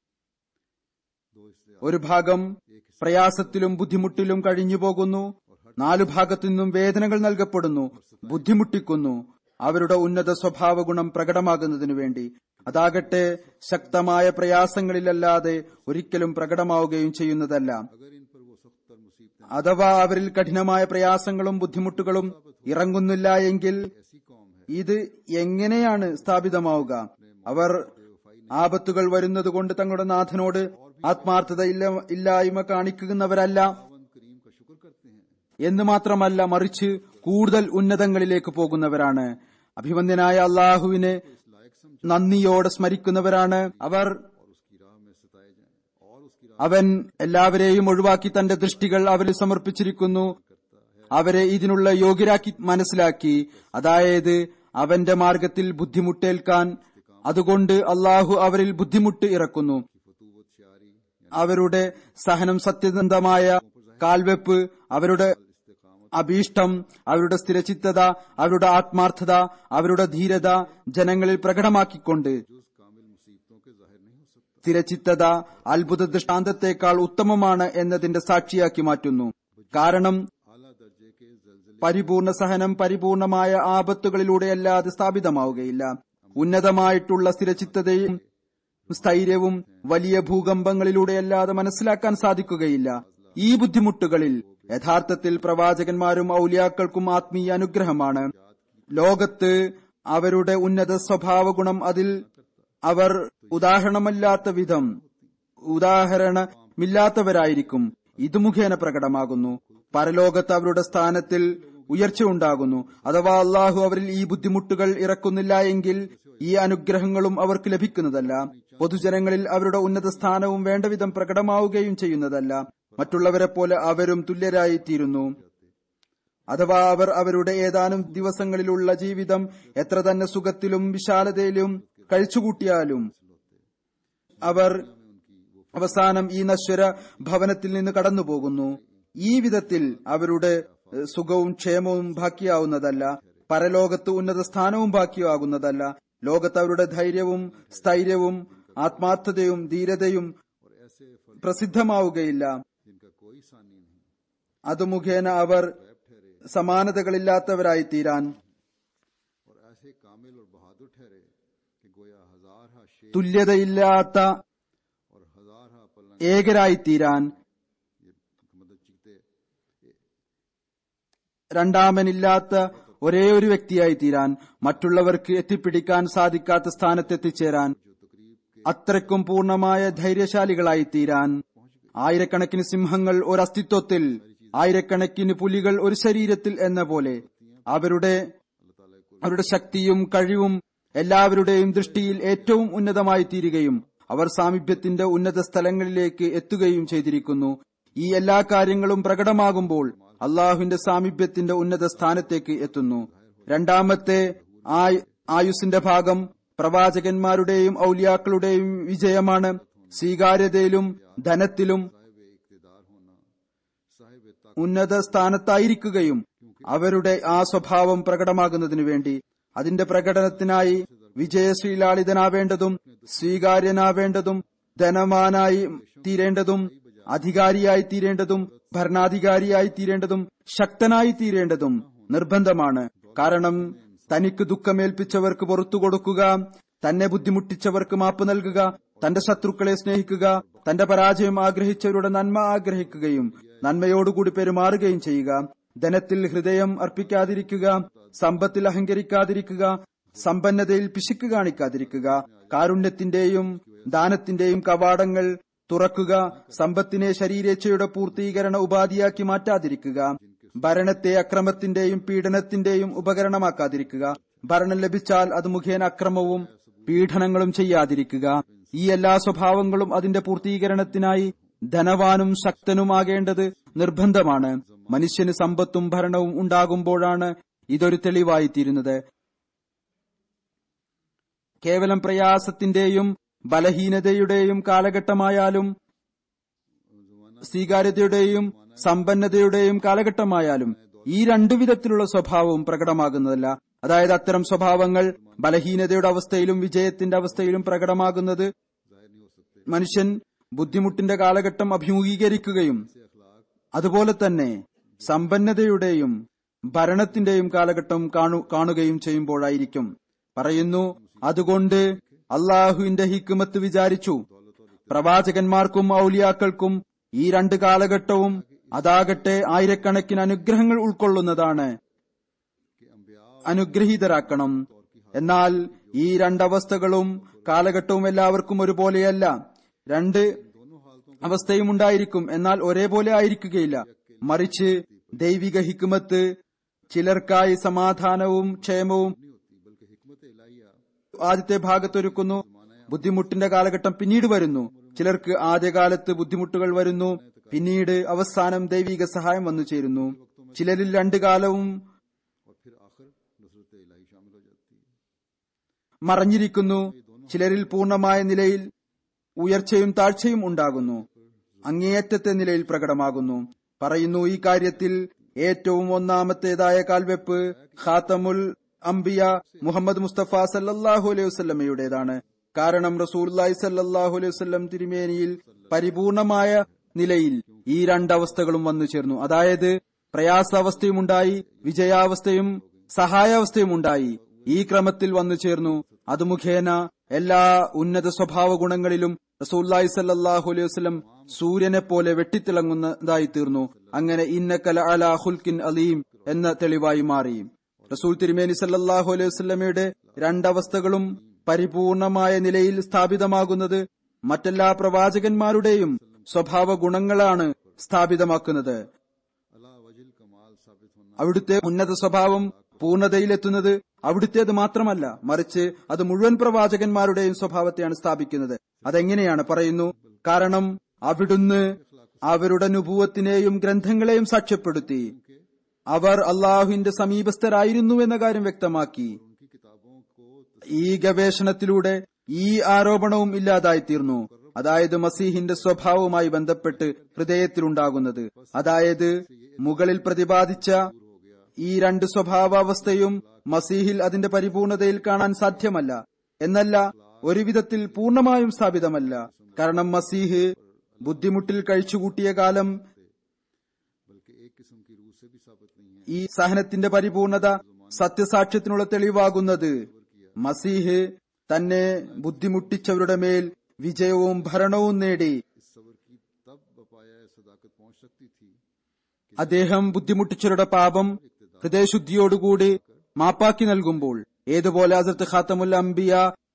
ഒരു ഭാഗം പ്രയാസത്തിലും ബുദ്ധിമുട്ടിലും കഴിഞ്ഞു പോകുന്നു നാലു ഭാഗത്തു നിന്നും വേദനകൾ നൽകപ്പെടുന്നു ബുദ്ധിമുട്ടിക്കുന്നു അവരുടെ ഉന്നത സ്വഭാവ ഗുണം പ്രകടമാകുന്നതിനു വേണ്ടി അതാകട്ടെ ശക്തമായ പ്രയാസങ്ങളിലല്ലാതെ ഒരിക്കലും പ്രകടമാവുകയും ചെയ്യുന്നതല്ല अगर इन पर वो सख्त और मुसीबतें അഥവാ അവരിൽ കഠിനമായ പ്രയാസങ്ങളും ബുദ്ധിമുട്ടുകളും ഇറങ്ങുന്നില്ല എങ്കിൽ ऐसी कौम है ഇത് എങ്ങനെയാണ് സ്ഥാപിതമാവുക അവർ ആപത്തുകൾ വരുന്നതുകൊണ്ട് തങ്ങളുടെ നാഥനോട് ആത്മാർത്ഥത ഇല്ല ഇല്ലായ്മ കാണിക്കുന്നവരല്ല खुदावंद करीम का शुक्र करते हैं എന്ന് മാത്രമല്ല മറിച്ച് കൂടുതൽ ഉന്നതങ്ങളിലേക്ക് പോകുന്നവരാണ് അഭിമന്യനായ അള്ളാഹുവിനെ നന്ദിയോടെ സ്മരിക്കുന്നവരാണ് അവർ और उसकी राह में सताए जाएं और उसकी राह അവൻ എല്ലാവരെയും ഒഴിവാക്കി തന്റെ ദൃഷ്ടികൾ അവരിൽ സമർപ്പിച്ചിരിക്കുന്നു അവരെ ഇതിനുള്ള യോഗ്യരാക്കി മനസ്സിലാക്കി അതായത് അവന്റെ മാർഗത്തിൽ ബുദ്ധിമുട്ടേൽക്കാൻ അതുകൊണ്ട് അള്ളാഹു അവരിൽ ബുദ്ധിമുട്ട് ഇറക്കുന്നു फतूवत शारी അവരുടെ സഹനം സത്യസന്ധമായ കാൽവെപ്പ് അവരുടെ അഭീഷ്ടം അവരുടെ സ്ഥിരചിത്തത അവരുടെ ആത്മാർത്ഥത അവരുടെ ധീരത ജനങ്ങളിൽ പ്രകടമാക്കിക്കൊണ്ട് जुज कामिल मुसीबतों के जाहिर नहीं हो सकता സ്ഥിരചിത്തത അത്ഭുത ദൃഷ്ടാന്തത്തെക്കാൾ ഉത്തമമാണ് എന്നതിന്റെ സാക്ഷിയാക്കി മാറ്റുന്നു കാരണം आला दर्जे के जलजले പരിപൂർണ സഹനം പരിപൂർണമായ ആപത്തുകളിലൂടെയല്ലാതെ സ്ഥാപിതമാവുകയില്ല ഉന്നതമായിട്ടുള്ള സ്ഥിരചിത്തതയും സ്ഥൈര്യവും വലിയ ഭൂകമ്പങ്ങളിലൂടെയല്ലാതെ മനസ്സിലാക്കാൻ സാധിക്കുകയില്ല ഈ ബുദ്ധിമുട്ടുകളിൽ യഥാർത്ഥത്തിൽ പ്രവാചകന്മാരും ഔലിയാക്കൾക്കും ആത്മീയ അനുഗ്രഹമാണ് ലോകത്ത് അവരുടെ ഉന്നത സ്വഭാവ ഗുണം അതിൽ അവർ ഉദാഹരണമല്ലാത്ത വിധം ഉദാഹരണമില്ലാത്തവരായിരിക്കും ഇത് മുഖേന പ്രകടമാകുന്നു പരലോകത്ത് അവരുടെ സ്ഥാനത്തിൽ ഉയർച്ച ഉണ്ടാകുന്നു അഥവാ അള്ളാഹു അവരിൽ ഈ ബുദ്ധിമുട്ടുകൾ ഇറക്കുന്നില്ല എങ്കിൽ ഈ അനുഗ്രഹങ്ങളും അവർക്ക് ലഭിക്കുന്നതല്ല പൊതുജനങ്ങളിൽ അവരുടെ ഉന്നത സ്ഥാനവും വേണ്ടവിധം പ്രകടമാവുകയും ചെയ്യുന്നതല്ല മറ്റുള്ളവരെ പോലെ അവരും തുല്യരായി തീരുന്നു അഥവാ അവർ അവരുടെ ഏതാനും ദിവസങ്ങളിലുള്ള ജീവിതം എത്ര തന്നെ സുഖത്തിലും വിശാലതയിലും കഴിച്ചുകൂട്ടിയാലും അവർ അവസാനം ഈ നശ്വര ഭവനത്തിൽ നിന്ന് കടന്നുപോകുന്നു ഈ വിധത്തിൽ അവരുടെ ഏഹ്, സുഖവും ക്ഷേമവും ബാക്കിയാവുന്നതല്ല പരലോകത്ത് ഉന്നത സ്ഥാനവും ബാക്കിയാകുന്നതല്ല ലോകത്ത് അവരുടെ ധൈര്യവും സ്ഥൈര്യവും ആത്മാർത്ഥതയും ധീരതയും പ്രസിദ്ധമാവുകയില്ല जिनका कोई सानी नहीं അത് മുഖേന അവർ സമാനതകളില്ലാത്തവരായി തീരാൻ और ऐसे कामिल और बहादुर ठहरे कि गोया हजार हा शेर തുല്യതയില്ലാത്ത और हजार हा पलंग ഏകരായി തീരാൻ ये मतलब चीते രണ്ടാമനില്ലാത്ത ഒരേ ഒരു വ്യക്തിയായി തീരാൻ മറ്റുള്ളവർക്ക് എത്തിപ്പിടിക്കാൻ സാധിക്കാത്ത സ്ഥാനത്തെത്തിച്ചേരാൻ അത്രയ്ക്കും പൂർണമായ ധൈര്യശാലികളായി തീരാൻ ആയിരക്കണക്കിന് സിംഹങ്ങൾ ഒരു അസ്തിത്വത്തിൽ ആയിരക്കണക്കിന് പുലികൾ ഒരു ശരീരത്തിൽ എന്ന പോലെ അവരുടെ അവരുടെ ശക്തിയും കഴിവും എല്ലാവരുടെയും ദൃഷ്ടിയിൽ ഏറ്റവും ഉന്നതമായി തീരുകയും അവർ സാമീപ്യത്തിന്റെ ഉന്നത സ്ഥലങ്ങളിലേക്ക് എത്തുകയും ചെയ്തിരിക്കുന്നു ഈ എല്ലാ കാര്യങ്ങളും പ്രകടമാകുമ്പോൾ അള്ളാഹുവിന്റെ സാമീപ്യത്തിന്റെ ഉന്നത സ്ഥാനത്തേക്ക് എത്തുന്നു രണ്ടാമത്തെ ആയ്- ആയുസിന്റെ ഭാഗം പ്രവാചകന്മാരുടെയും ഔലിയാക്കളുടെയും വിജയമാണ് സ്വീകാര്യതയിലും ധനത്തിലും साहिब इकतदार होना साहिब ताकत ഉന്നത സ്ഥാനത്തായിരിക്കുകയും അവരുടെ ആ സ്വഭാവം പ്രകടമാകുന്നതിനു വേണ്ടി അതിന്റെ പ്രകടനത്തിനായി വിജയശ്രീലാളിതനാവേണ്ടതും സ്വീകാര്യനാവേണ്ടതും ധനവാനായി തീരേണ്ടതും അധികാരിയായി തീരേണ്ടതും ഭരണാധികാരിയായി തീരേണ്ടതും ശക്തനായി തീരേണ്ടതും നിർബന്ധമാണ് കാരണം തനിക്ക് ദുഃഖമേൽപ്പിച്ചവർക്ക് പുറത്തു കൊടുക്കുക തന്നെ ബുദ്ധിമുട്ടിച്ചവർക്ക് മാപ്പ് നൽകുക തന്റെ ശത്രുക്കളെ സ്നേഹിക്കുക തന്റെ പരാജയം ആഗ്രഹിച്ചവരുടെ നന്മ ആഗ്രഹിക്കുകയും നന്മയോടുകൂടി പെരുമാറുകയും ചെയ്യുക ധനത്തിൽ ഹൃദയം അർപ്പിക്കാതിരിക്കുക സമ്പത്തിൽ അഹങ്കരിക്കാതിരിക്കുക സമ്പന്നതയിൽ പിശുക്ക് കാണിക്കാതിരിക്കുക കാരുണ്യത്തിന്റെയും ദാനത്തിന്റെയും കവാടങ്ങൾ തുറക്കുക സമ്പത്തിനെ ശരീരേച്ഛയുടെ പൂർത്തീകരണ ഉപാധിയാക്കി മാറ്റാതിരിക്കുക ഭരണത്തെ അക്രമത്തിന്റെയും പീഡനത്തിന്റെയും ഉപകരണമാക്കാതിരിക്കുക ഭരണം ലഭിച്ചാൽ അത് മുഖേന അക്രമവും പീഡനങ്ങളും ചെയ്യാതിരിക്കുക ഈ എല്ലാ സ്വഭാവങ്ങളും അതിന്റെ പൂർത്തീകരണത്തിനായി ധനവാനും ശക്തനുമാകേണ്ടത് നിർബന്ധമാണ് മനുഷ്യന് സമ്പത്തും ഭരണവും ഉണ്ടാകുമ്പോഴാണ് ഇതൊരു തെളിവായി തീരുന്നത് കേവലം പ്രയാസത്തിന്റെയും ബലഹീനതയുടെയും കാലഘട്ടമായാലും സ്വീകാര്യതയുടെയും സമ്പന്നതയുടെയും കാലഘട്ടമായാലും ഈ രണ്ടു വിധത്തിലുള്ള സ്വഭാവവും പ്രകടമാകുന്നതല്ല അതായത് അത്തരം സ്വഭാവങ്ങൾ ബലഹീനതയുടെ അവസ്ഥയിലും വിജയത്തിന്റെ അവസ്ഥയിലും പ്രകടമാകുന്നത് മനുഷ്യൻ ബുദ്ധിമുട്ടിന്റെ കാലഘട്ടം അഭിമുഖീകരിക്കുകയും അതുപോലെ തന്നെ സമ്പന്നതയുടെയും ഭരണത്തിന്റെയും കാലഘട്ടം കാണു കാണുകയും ചെയ്യുമ്പോഴായിരിക്കും പറയുന്നു അതുകൊണ്ട് അള്ളാഹുവിന്റെ ഹിക്കുമത്ത് വിചാരിച്ചു പ്രവാചകന്മാർക്കും ഔലിയാക്കൾക്കും ഈ രണ്ട് കാലഘട്ടവും അതാകട്ടെ ആയിരക്കണക്കിന് അനുഗ്രഹങ്ങൾ ഉൾക്കൊള്ളുന്നതാണ് അനുഗ്രഹീതരാക്കണം എന്നാൽ ഈ രണ്ടവസ്ഥകളും കാലഘട്ടവും എല്ലാവർക്കും ഒരുപോലെയല്ല രണ്ട് അവസ്ഥയും ഉണ്ടായിരിക്കും എന്നാൽ ഒരേപോലെ ആയിരിക്കുകയില്ല മറിച്ച് ദൈവിക ഹിക്മത്ത് ചിലർക്കായി സമാധാനവും ക്ഷേമവും नहीं होती बल्कि हिकमत इलाहिया ആദ്യത്തെ ഭാഗത്തൊരുക്കുന്നു ബുദ്ധിമുട്ടിന്റെ കാലഘട്ടം പിന്നീട് വരുന്നു ചിലർക്ക് ആദ്യകാലത്ത് ബുദ്ധിമുട്ടുകൾ വരുന്നു പിന്നീട് അവസാനം ദൈവിക സഹായം വന്നു ചേരുന്നു ചിലരിൽ രണ്ടു കാലവും और फिर आखिर नुसरत इलाही शामिल हो जाती है മറഞ്ഞിരിക്കുന്നു ചിലരിൽ പൂർണ്ണമായ നിലയിൽ ഉയർച്ചയും താഴ്ചയും ഉണ്ടാകുന്നു അങ്ങേയറ്റത്തെ നിലയിൽ പ്രകടമാകുന്നു പറയുന്നു ഈ കാര്യത്തിൽ ഏറ്റവും ഒന്നാമത്തേതായ കാൽവെപ്പ് ഖാത്തമുൽ അംബിയ മുഹമ്മദ് മുസ്തഫ സല്ലല്ലാഹു അലൈഹി വസല്ലമയുടേതാണ് കാരണം റസൂലുള്ളാഹി സല്ലല്ലാഹു അലൈഹി വസല്ലം തിരുമേനിയിൽ പരിപൂർണമായ നിലയിൽ ഈ രണ്ടവസ്ഥകളും വന്നു ചേർന്നു അതായത് പ്രയാസാവസ്ഥയും ഉണ്ടായി വിജയാവസ്ഥയും സഹായാവസ്ഥയും ഉണ്ടായി ഈ ക്രമത്തിൽ വന്നു ചേർന്നു അത് മുഖേന എല്ലാ ഉന്നത സ്വഭാവ ഗുണങ്ങളിലും റസൂല്ലായി സല്ലാഹു അലൈഹി വസ്ലം സൂര്യനെ പോലെ വെട്ടിത്തിളങ്ങുന്നതായി തീർന്നു അങ്ങനെ ഇന്നക്കല അല ഹുൽക്കിൻ അലീം എന്ന തെളിവായി മാറി റസൂൽ തിരുമേനി സല്ലാഹു അലൈഹി വസ്ലമയുടെ രണ്ടവസ്ഥകളും പരിപൂർണമായ നിലയിൽ സ്ഥാപിതമാകുന്നത് മറ്റെല്ലാ പ്രവാചകന്മാരുടെയും സ്വഭാവ ഗുണങ്ങളാണ് സ്ഥാപിതമാക്കുന്നത് अला वजिल कमाल साबित होना അവിടുത്തെ ഉന്നത സ്വഭാവം പൂർണ്ണതയിലെത്തുന്നത് അവിടുത്തേത് മാത്രമല്ല മറിച്ച് അത് മുഴുവൻ പ്രവാചകന്മാരുടെയും സ്വഭാവത്തെയാണ് സ്ഥാപിക്കുന്നത് അതെങ്ങനെയാണ് പറയുന്നു കാരണം അവിടുന്ന് അവരുടെ നുപൂവത്തിനെയും ഗ്രന്ഥങ്ങളെയും സാക്ഷ്യപ്പെടുത്തി അവർ അള്ളാഹുവിന്റെ സമീപസ്ഥരായിരുന്നു എന്ന കാര്യം വ്യക്തമാക്കി उनकी किताबों को ഈ ഗവേഷണത്തിലൂടെ ഈ ആരോപണവും ഇല്ലാതായിത്തീർന്നു അതായത് മസീഹിന്റെ സ്വഭാവവുമായി ബന്ധപ്പെട്ട് ഹൃദയത്തിലുണ്ടാകുന്നത് അതായത് മുകളിൽ പ്രതിപാദിച്ച ഈ രണ്ട് സ്വഭാവാവസ്ഥയും മസീഹിൽ അതിന്റെ പരിപൂർണതയിൽ കാണാൻ സാധ്യമല്ല എന്നല്ല ഒരു വിധത്തിൽ പൂർണ്ണമായും സ്ഥാപിതമല്ല കാരണം മസീഹ് ബുദ്ധിമുട്ടിൽ കഴിച്ചുകൂട്ടിയ കാലം बल्कि एक किस्म की रूह से भी साबित नहीं है ഈ സഹനത്തിന്റെ പരിപൂർണത സത്യസാക്ഷ്യത്തിനുള്ള തെളിവാകുന്നത് മസീഹ് തന്നെ ബുദ്ധിമുട്ടിച്ചവരുടെ മേൽ വിജയവും ഭരണവും നേടി इस सबर की तब बपाया सदाकत पहुंच सकती थी അദ്ദേഹം ബുദ്ധിമുട്ടിച്ചവരുടെ പാപം ഹൃദയശുദ്ധിയോടുകൂടി മാപ്പാക്കി നൽകുമ്പോൾ ഏതുപോലെ ഹസരത്ത് ഖാത്തമുൽ അംബിയ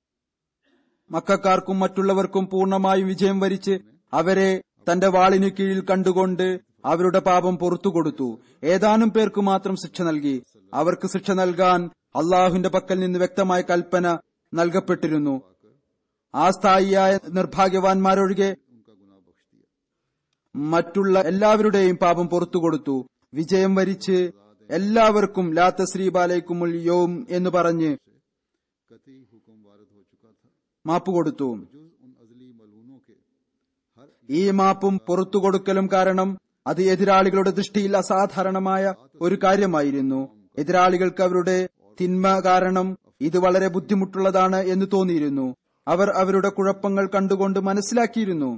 മക്കാർക്കും മറ്റുള്ളവർക്കും പൂർണ്ണമായും വിജയം വരിച്ച് അവരെ തന്റെ വാളിനു കീഴിൽ കണ്ടുകൊണ്ട് അവരുടെ പാപം പുറത്തു കൊടുത്തു ഏതാനും പേർക്ക് മാത്രം ശിക്ഷ നൽകി അവർക്ക് ശിക്ഷ നൽകാൻ അള്ളാഹുവിന്റെ പക്കൽ നിന്ന് വ്യക്തമായ കൽപ്പന നൽകപ്പെട്ടിരുന്നു ആ സ്ഥായിയായ നിർഭാഗ്യവാന്മാരൊഴികെ उनका गुनाह बख्श दिया മറ്റുള്ള എല്ലാവരുടെയും പാപം പുറത്തു കൊടുത്തു വിജയം വരിച്ച് എല്ലാവർക്കും ലാ തസ്രീബാലയ്ക്കുമുൽ യോം എന്ന് പറഞ്ഞ് कतई हुक्म वारद हो चुका था മാപ്പ് കൊടുത്തു जुज उन अजली मलूनों के हर ഈ മാപ്പും പുറത്തു കൊടുക്കലും കാരണം അത് എതിരാളികളുടെ ദൃഷ്ടിയിൽ അസാധാരണമായ ഒരു കാര്യമായിരുന്നു എതിരാളികൾക്ക് അവരുടെ തിന്മ കാരണം ഇത് വളരെ ബുദ്ധിമുട്ടുള്ളതാണ് എന്ന് തോന്നിയിരുന്നു അവർ അവരുടെ കുഴപ്പങ്ങൾ കണ്ടുകൊണ്ട് മനസ്സിലാക്കിയിരുന്നു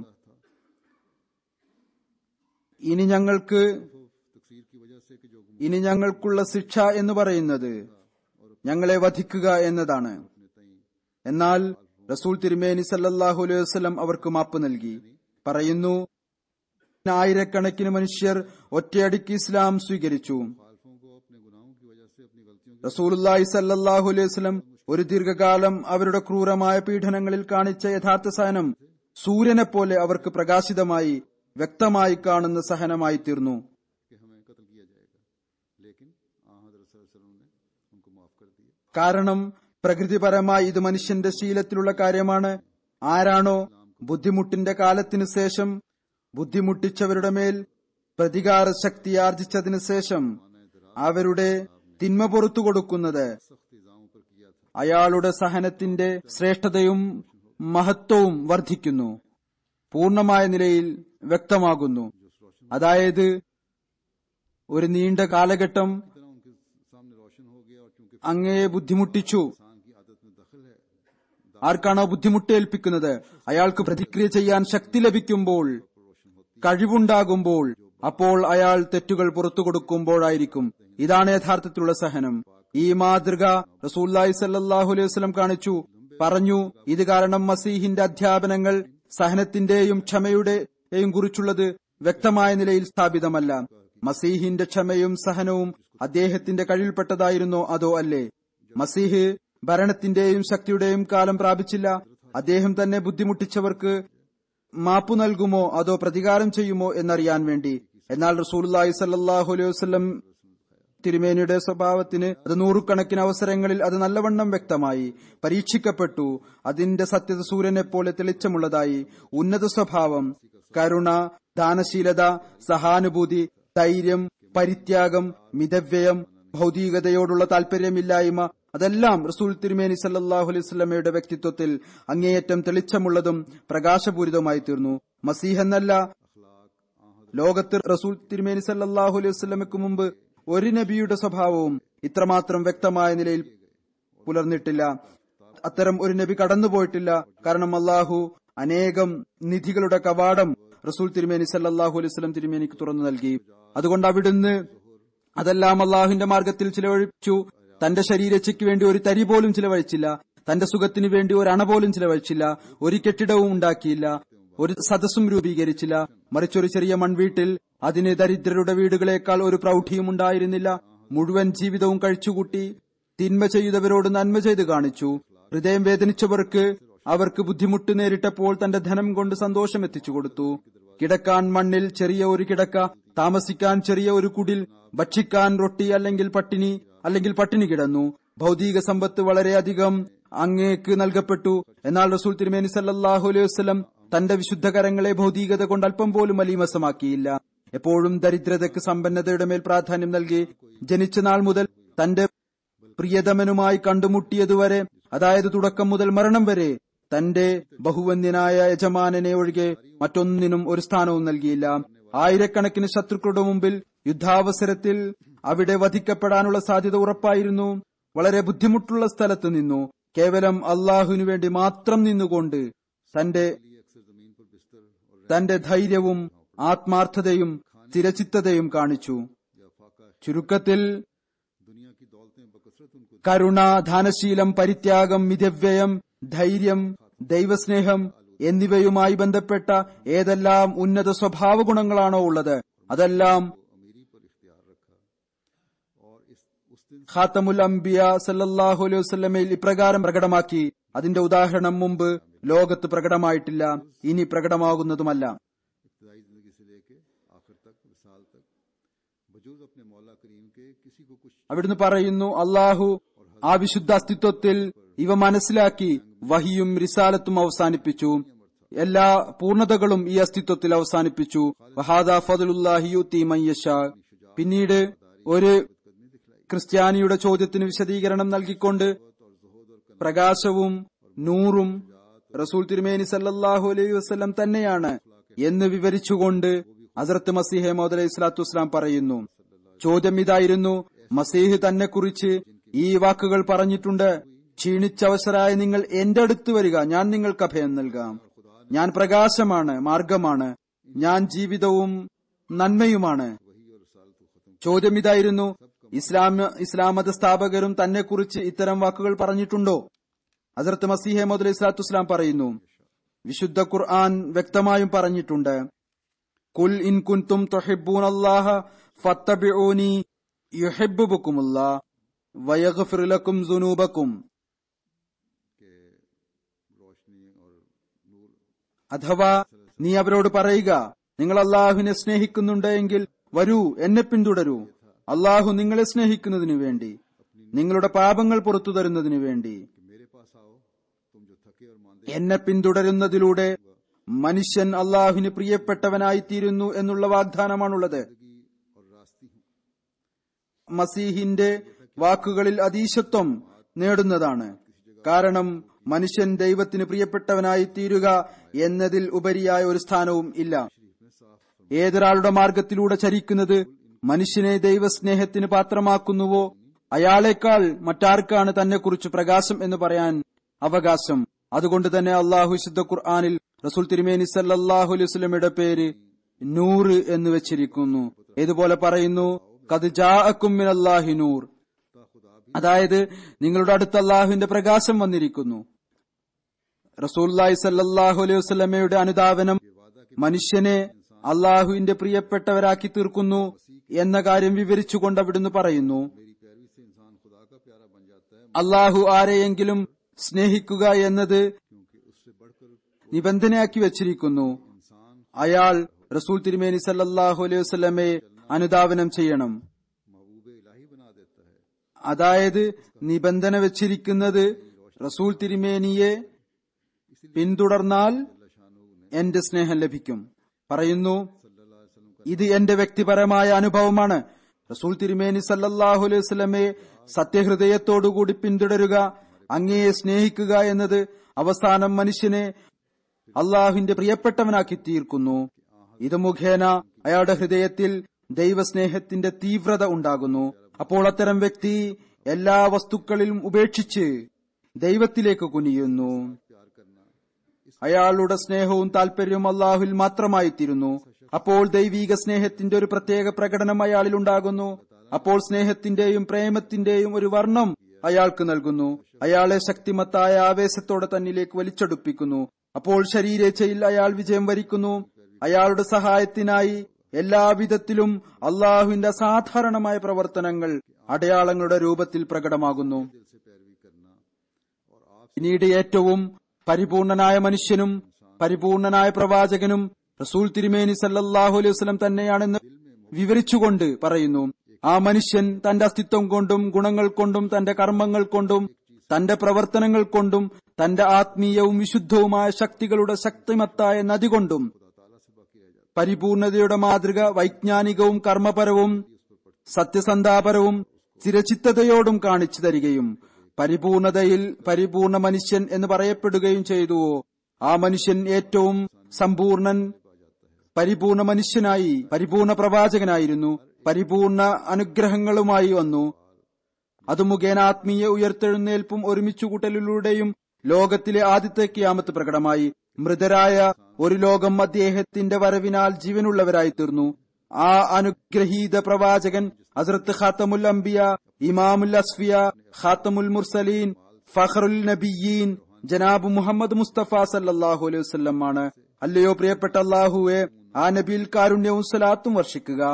ഇനി ഞങ്ങൾക്ക് तकसीर की वजह से कि जो ഇനി ഞങ്ങൾക്കുള്ള ശിക്ഷ എന്ന് പറയുന്നത് ഞങ്ങളെ വധിക്കുക എന്നതാണ് എന്നാൽ റസൂൽ തിരുമേനി സല്ലല്ലാഹു അലൈഹി വസല്ലം അവർക്ക് മാപ്പ് നൽകി പറയുന്നു ആയിരക്കണക്കിന് മനുഷ്യർ ഒറ്റയടിക്ക് ഇസ്ലാം സ്വീകരിച്ചു खालफों को अपने गुनाहों की वजह से अपनी गलतियों की റസൂലുള്ളാഹി സല്ലല്ലാഹു അലൈഹി വസല്ലം ഒരു ദീർഘകാലം അവരുടെ ക്രൂരമായ പീഡനങ്ങളിൽ കാണിച്ച യഥാർത്ഥ സഹനം സൂര്യനെ പോലെ അവർക്ക് പ്രകാശിതമായി വ്യക്തമായി കാണുന്ന സഹനമായി തീർന്നു कि हमें कत्ल किया जाएगा लेकिन आ हजरत सल्लल्लाहु अलैहि वसल्लम ने उनको माफ कर दिया കാരണം പ്രകൃതിപരമായി ഇത് മനുഷ്യന്റെ ശീലത്തിലുള്ള കാര്യമാണ് ആരാണോ ബുദ്ധിമുട്ടിന്റെ കാലത്തിനു ശേഷം ബുദ്ധിമുട്ടിച്ചവരുടെ മേൽ പ്രതികാര ശക്തി ആർജിച്ചതിനു ശേഷം അവരുടെ തിന്മ പുറത്തു കൊടുക്കുന്നത് सख्त इजाओं पर किया था അയാളുടെ സഹനത്തിന്റെ ശ്രേഷ്ഠതയും മഹത്വവും വർദ്ധിക്കുന്നു പൂർണമായ നിലയിൽ വ്യക്തമാകുന്നു അതായത് ഒരു നീണ്ട കാലഘട്ടം इतना उनके सामने रोशन हो गया और चूंकि അങ്ങയെ ബുദ്ധിമുട്ടിച്ചു इंसान की आदत में दखल है ആർക്കാണോ ബുദ്ധിമുട്ട് ഏൽപ്പിക്കുന്നത് അയാൾക്ക് പ്രതിക്രിയ ചെയ്യാൻ ശക്തി ലഭിക്കുമ്പോൾ കഴിവുണ്ടാകുമ്പോൾ അപ്പോൾ അയാൾ തെറ്റുകൾ പുറത്തു കൊടുക്കുമ്പോഴായിരിക്കും ഇതാണ് യഥാർത്ഥത്തിലുള്ള സഹനം ഈ മാതൃക റസൂല്ലായി സല്ലാഹു അലൈഹി വസ്ലം കാണിച്ചു പറഞ്ഞു ഇത് കാരണം മസീഹിന്റെ അധ്യാപനങ്ങൾ സഹനത്തിന്റെയും ക്ഷമയുടെയും കുറിച്ചുള്ളത് വ്യക്തമായ നിലയിൽ സ്ഥാപിതമല്ല മസീഹിന്റെ ക്ഷമയും സഹനവും അദ്ദേഹത്തിന്റെ കഴിവിൽപ്പെട്ടതായിരുന്നോ അതോ അല്ലേ മസീഹ് ഭരണത്തിന്റെയും ശക്തിയുടെയും കാലം പ്രാപിച്ചില്ല അദ്ദേഹം തന്നെ ബുദ്ധിമുട്ടിച്ചവർക്ക് മാപ്പു നൽകുമോ അതോ പ്രതികാരം ചെയ്യുമോ എന്നറിയാൻ വേണ്ടി എന്നാൽ റസൂലുള്ളാഹി സല്ലല്ലാഹു അലൈഹി വസല്ലം തിരുമേനിയുടെ സ്വഭാവത്തിന് അത് നൂറുകണക്കിന് അവസരങ്ങളിൽ അത് നല്ലവണ്ണം വ്യക്തമായി പരീക്ഷിക്കപ്പെട്ടു അതിന്റെ സത്യത സൂര്യനെ പോലെ തെളിച്ചമുള്ളതായി ഉന്നത സ്വഭാവം കരുണ ദാനശീലത സഹാനുഭൂതി ധൈര്യം പരിത്യാഗം മിതവ്യയം ഭൗതികതയോടുള്ള താല്പര്യമില്ലായ്മ അതെല്ലാം റസൂൽ തിരുമേനി സല്ലാഹു അലൈഹി സ്വലമയുടെ വ്യക്തിത്വത്തിൽ അങ്ങേയറ്റം തെളിച്ചമുള്ളതും പ്രകാശപൂരിതവുമായി തീർന്നു മസീഹ് എന്നല്ല ലോകത്ത് റസൂൽ തിരുമേനി സല്ലാഹു അലൈഹി വസ്ലമയ്ക്ക് മുമ്പ് ഒരു നബിയുടെ സ്വഭാവവും ഇത്രമാത്രം വ്യക്തമായ നിലയിൽ പുലർന്നിട്ടില്ല അത്തരം ഒരു നബി കടന്നുപോയിട്ടില്ല കാരണം അള്ളാഹു അനേകം നിധികളുടെ കവാടം റസൂൽ തിരുമേനി സല്ലാഹു അലൈഹി സ്വലം തിരുമേനിക്ക് തുറന്നു നൽകി അതുകൊണ്ട് അവിടുന്ന് അതെല്ലാം അള്ളാഹുവിന്റെ മാർഗത്തിൽ ചിലവഴിച്ചു തന്റെ ശരീരച്ചയ്ക്ക് വേണ്ടി ഒരു തരി പോലും ചിലവഴിച്ചില്ല തന്റെ സുഖത്തിനു വേണ്ടി ഒരു അണ പോലും ചിലവഴിച്ചില്ല ഒരു കെട്ടിടവും ഉണ്ടാക്കിയില്ല ഒരു സദസ്സും രൂപീകരിച്ചില്ല മറിച്ച് ഒരു ചെറിയ മൺവീട്ടിൽ അതിന് ദരിദ്രരുടെ വീടുകളേക്കാൾ ഒരു പ്രൗഢിയും ഉണ്ടായിരുന്നില്ല മുഴുവൻ ജീവിതവും കഴിച്ചുകൂട്ടി തിന്മ ചെയ്തവരോട് നന്മ ചെയ്ത് കാണിച്ചു ഹൃദയം വേദനിച്ചവർക്ക് അവർക്ക് ബുദ്ധിമുട്ട് നേരിട്ടപ്പോൾ തന്റെ ധനം കൊണ്ട് സന്തോഷം എത്തിച്ചു കൊടുത്തു കിടക്കാൻ മണ്ണിൽ ചെറിയ ഒരു കിടക്ക താമസിക്കാൻ ചെറിയ ഒരു കുടിൽ ഭക്ഷിക്കാൻ റൊട്ടി അല്ലെങ്കിൽ പട്ടിണി അല്ലെങ്കിൽ പട്ടിണി കിടന്നു ഭൗതിക സമ്പത്ത് വളരെയധികം അങ്ങേക്ക് നൽകപ്പെട്ടു എന്നാൽ റസൂൽ തിരുമേനി സല്ലാഹു അലൈഹി വസ്ലം തന്റെ വിശുദ്ധ കരങ്ങളെ ഭൗതികത കൊണ്ട് അല്പം പോലും അലീമസമാക്കിയില്ല എപ്പോഴും ദരിദ്രതയ്ക്ക് സമ്പന്നതയുടെ മേൽ പ്രാധാന്യം നൽകി ജനിച്ച നാൾ മുതൽ തന്റെ പ്രിയതമനുമായി കണ്ടുമുട്ടിയതുവരെ അതായത് തുടക്കം മുതൽ മരണം വരെ തന്റെ ബഹുവന്യനായ യജമാനനെ ഒഴികെ മറ്റൊന്നിനും ഒരു സ്ഥാനവും നൽകിയില്ല ആയിരക്കണക്കിന് ശത്രുക്കളുടെ മുമ്പിൽ യുദ്ധാവസരത്തിൽ അവിടെ വധിക്കപ്പെടാനുള്ള സാധ്യത ഉറപ്പായിരുന്നു വളരെ ബുദ്ധിമുട്ടുള്ള സ്ഥലത്ത് നിന്നു കേവലം അള്ളാഹുവിനു വേണ്ടി മാത്രം നിന്നുകൊണ്ട് തന്റെ തന്റെ ധൈര്യവും ആത്മാർത്ഥതയും സ്ഥിരചിത്തതയും കാണിച്ചു ചുരുക്കത്തിൽ കരുണ ധാനശീലം പരിത്യാഗം മിതവ്യയം ധൈര്യം ദൈവസ്നേഹം എന്നിവയുമായി ബന്ധപ്പെട്ട ഏതെല്ലാം ഉന്നത സ്വഭാവ ഗുണങ്ങളാണോ ഉള്ളത് അതെല്ലാം ഖാത്തമുൽ അംബിയ സല്ലാഹു അലൈഹി വസ്ലമയിൽ ഇപ്രകാരം പ്രകടമാക്കി അതിന്റെ ഉദാഹരണം മുമ്പ് ലോകത്ത് പ്രകടമായിട്ടില്ല ഇനി പ്രകടമാകുന്നതുമല്ല അവിടുന്ന് പറയുന്നു അള്ളാഹു ആ വിശുദ്ധ അസ്തിത്വത്തിൽ ഇവ മനസ്സിലാക്കി വഹിയും റിസാലത്തും അവസാനിപ്പിച്ചു എല്ലാ പൂർണതകളും ഈ അസ്തിത്വത്തിൽ അവസാനിപ്പിച്ചു വഹാദ ഫതുലുല്ലാഹിയുത്തി മയ്യഷ പിന്നീട് ഒരു ക്രിസ്ത്യാനിയുടെ ചോദ്യത്തിന് വിശദീകരണം നൽകിക്കൊണ്ട് പ്രകാശവും നൂറും റസൂൽ തിരുമേനി സല്ലാഹു അലൈഹി വസ്ലം തന്നെയാണ് എന്ന് വിവരിച്ചുകൊണ്ട് അസറത്ത് മസീഹെ മോദ് അലൈഹി സ്വലാത്തു വസ്സലാം പറയുന്നു ചോദ്യം ഇതായിരുന്നു മസീഹ് തന്നെ കുറിച്ച് ഈ വാക്കുകൾ പറഞ്ഞിട്ടുണ്ട് ക്ഷീണിച്ചവസരായ നിങ്ങൾ എന്റെ അടുത്ത് വരിക ഞാൻ നിങ്ങൾക്ക് അഭയം നൽകാം ഞാൻ പ്രകാശമാണ് മാർഗമാണ് ഞാൻ ജീവിതവും നന്മയുമാണ് ചോദ്യം ഇതായിരുന്നു ഇസ്ലാം ഇസ്ലാം മത സ്ഥാപകരും തന്നെ കുറിച്ച് ഇത്തരം വാക്കുകൾ പറഞ്ഞിട്ടുണ്ടോ ഹസരത്ത് മസീഹെ മോദ് അലൈഹി സ്വലാത്തു വസ്സലാം പറയുന്നു വിശുദ്ധ ഖുർആൻ വ്യക്തമായും പറഞ്ഞിട്ടുണ്ട് കുൽ ഇൻ കുൻതും തൊഹിബൂൻ അല്ലാഹ ഫത്തബിഊനി യുഹിബ്ബുക്കുമുല്ലാ വയഗ്ഫിർ ലക്കും സുനൂബക്കും അഥവാ നീ അവരോട് പറയുക നിങ്ങൾ അള്ളാഹുവിനെ സ്നേഹിക്കുന്നുണ്ട് എങ്കിൽ വരൂ എന്നെ പിന്തുടരൂ അള്ളാഹു നിങ്ങളെ സ്നേഹിക്കുന്നതിനു വേണ്ടി നിങ്ങളുടെ പാപങ്ങൾ പുറത്തു തരുന്നതിനു വേണ്ടി എന്നെ പിന്തുടരുന്നതിലൂടെ മനുഷ്യൻ അള്ളാഹുവിന് പ്രിയപ്പെട്ടവനായിത്തീരുന്നു എന്നുള്ള വാഗ്ദാനമാണുള്ളത് മസീഹിന്റെ വാക്കുകളിൽ അതീശത്വം നേടുന്നതാണ് കാരണം മനുഷ്യൻ ദൈവത്തിന് പ്രിയപ്പെട്ടവനായി തീരുക എന്നതിൽ ഉപരിയായ ഒരു സ്ഥാനവും ഇല്ല ഏതൊരാളുടെ മാർഗത്തിലൂടെ ചരിക്കുന്നത് മനുഷ്യനെ ദൈവസ്നേഹത്തിന് പാത്രമാക്കുന്നുവോ അയാളെക്കാൾ മറ്റാർക്കാണ് തന്നെക്കുറിച്ച് പ്രകാശം എന്ന് പറയാൻ അവകാശം അതുകൊണ്ട് തന്നെ അള്ളാഹു ശുദ്ധ ഖുർആാനിൽ റസൂൽ തിരുമേനി സല്ലാഹു അലൈഹി വസ്ലമയുടെ പേര് നൂറ് എന്ന് വെച്ചിരിക്കുന്നു ഇതുപോലെ പറയുന്നു കത് ജാഅക്കും അല്ലാഹി നൂർ അതായത് നിങ്ങളുടെ അടുത്ത് അള്ളാഹുവിന്റെ പ്രകാശം വന്നിരിക്കുന്നു റസൂല്ലായി സല്ലാഹു അലൈഹി വസ്ലമയുടെ അനുധാവനം മനുഷ്യനെ അള്ളാഹുവിന്റെ പ്രിയപ്പെട്ടവരാക്കി തീർക്കുന്നു എന്ന കാര്യം വിവരിച്ചുകൊണ്ട് അവിടുന്ന് പറയുന്നു അള്ളാഹു ആരെയെങ്കിലും സ്നേഹിക്കുക എന്നത് നിബന്ധനയാക്കി വച്ചിരിക്കുന്നു അയാൾ റസൂൽ തിരുമേനി സല്ലല്ലാഹു അലൈഹി വസല്ലമയെ അനുധാവനം ചെയ്യണം महबूब इलाही बना देता है അതായത് നിബന്ധന വെച്ചിരിക്കുന്നത് റസൂൽ തിരുമേനിയെ പിന്തുടർന്നാൽ എന്റെ സ്നേഹം ലഭിക്കും പറയുന്നു ഇത് എന്റെ വ്യക്തിപരമായ അനുഭവമാണ് റസൂൽ തിരുമേനി സല്ലല്ലാഹു അലൈഹി വസല്ലമയെ സത്യഹൃദയത്തോടുകൂടി പിന്തുടരുക അങ്ങയെ സ്നേഹിക്കുക എന്നത് അവസാനം മനുഷ്യനെ അള്ളാഹുവിന്റെ പ്രിയപ്പെട്ടവനാക്കി തീർക്കുന്നു ഇത് മുഖേന അയാളുടെ ഹൃദയത്തിൽ ദൈവസ്നേഹത്തിന്റെ തീവ്രത ഉണ്ടാകുന്നു അപ്പോൾ അത്തരം വ്യക്തി എല്ലാ വസ്തുക്കളിലും ഉപേക്ഷിച്ച് ദൈവത്തിലേക്ക് കുനിയുന്നു അയാളുടെ സ്നേഹവും താല്പര്യവും അള്ളാഹുൽ മാത്രമായി തീരുന്നു അപ്പോൾ ദൈവീക സ്നേഹത്തിന്റെ ഒരു പ്രത്യേക പ്രകടനം അയാളിൽ ഉണ്ടാകുന്നു അപ്പോൾ സ്നേഹത്തിന്റെയും പ്രേമത്തിന്റെയും ഒരു വർണ്ണം അയാൾക്ക് നൽകുന്നു അയാളെ ശക്തിമത്തായ ആവേശത്തോടെ തന്നിലേക്ക് വലിച്ചടുപ്പിക്കുന്നു അപ്പോൾ ശരീരേച്ഛയിൽ അയാൾ വിജയം വരിക്കുന്നു അയാളുടെ സഹായത്തിനായി എല്ലാവിധത്തിലും അള്ളാഹുവിന്റെ അസാധാരണമായ പ്രവർത്തനങ്ങൾ അടയാളങ്ങളുടെ രൂപത്തിൽ പ്രകടമാകുന്നു പിന്നീട് ഏറ്റവും പരിപൂർണനായ മനുഷ്യനും പരിപൂർണനായ പ്രവാചകനും റസൂൽ തിരുമേനി സല്ലല്ലാഹു അലൈഹി വസല്ലം തന്നെയാണെന്ന് വിവരിച്ചുകൊണ്ട് പറയുന്നു ആ മനുഷ്യൻ തന്റെ അസ്തിത്വം കൊണ്ടും ഗുണങ്ങൾ കൊണ്ടും തന്റെ കർമ്മങ്ങൾ കൊണ്ടും തന്റെ പ്രവർത്തനങ്ങൾ കൊണ്ടും തന്റെ ആത്മീയവും വിശുദ്ധവുമായ ശക്തികളുടെ ശക്തിമത്തായ നദി കൊണ്ടും പരിപൂർണതയുടെ മാതൃക വൈജ്ഞാനികവും കർമ്മപരവും സത്യസന്ധാപരവും ചിരചിത്തതയോടും കാണിച്ചു തരികയും പരിപൂർണതയിൽ പരിപൂർണ മനുഷ്യൻ എന്ന് പറയപ്പെടുകയും ചെയ്തുവോ ആ മനുഷ്യൻ ഏറ്റവും സമ്പൂർണൻ പരിപൂർണ മനുഷ്യനായി പരിപൂർണ പ്രവാചകനായിരുന്നു പരിപൂർണ അനുഗ്രഹങ്ങളുമായി വന്നു അത് മുഖേന ആത്മീയ ഉയർത്തെഴുന്നേൽപ്പും ഒരുമിച്ചുകൂട്ടലിലൂടെയും ലോകത്തിലെ ആദ്യത്തെ ക്യാമത്ത് പ്രകടമായി മൃതരായ ഒരു ലോകം അദ്ദേഹത്തിന്റെ വരവിനാൽ ജീവനുള്ളവരായി തീർന്നു ആ അനുഗ്രഹീത പ്രവാചകൻ ഹസ്രത്ത് ഖാത്തമുൽ അംബിയ ഇമാമുൽ അസ്ഫിയ ഖാത്തമുൽ മുർസലീൻ ഫഖറുൽ നബിയീൻ ജനാബ് മുഹമ്മദ് മുസ്തഫ സല്ലാഹു അലൈഹി വസ്ലം ആണ് അല്ലയോ പ്രിയപ്പെട്ട അള്ളാഹുവെ ആ നബിയിൽ കാരുണ്യവും സലാത്തും വർഷിക്കുക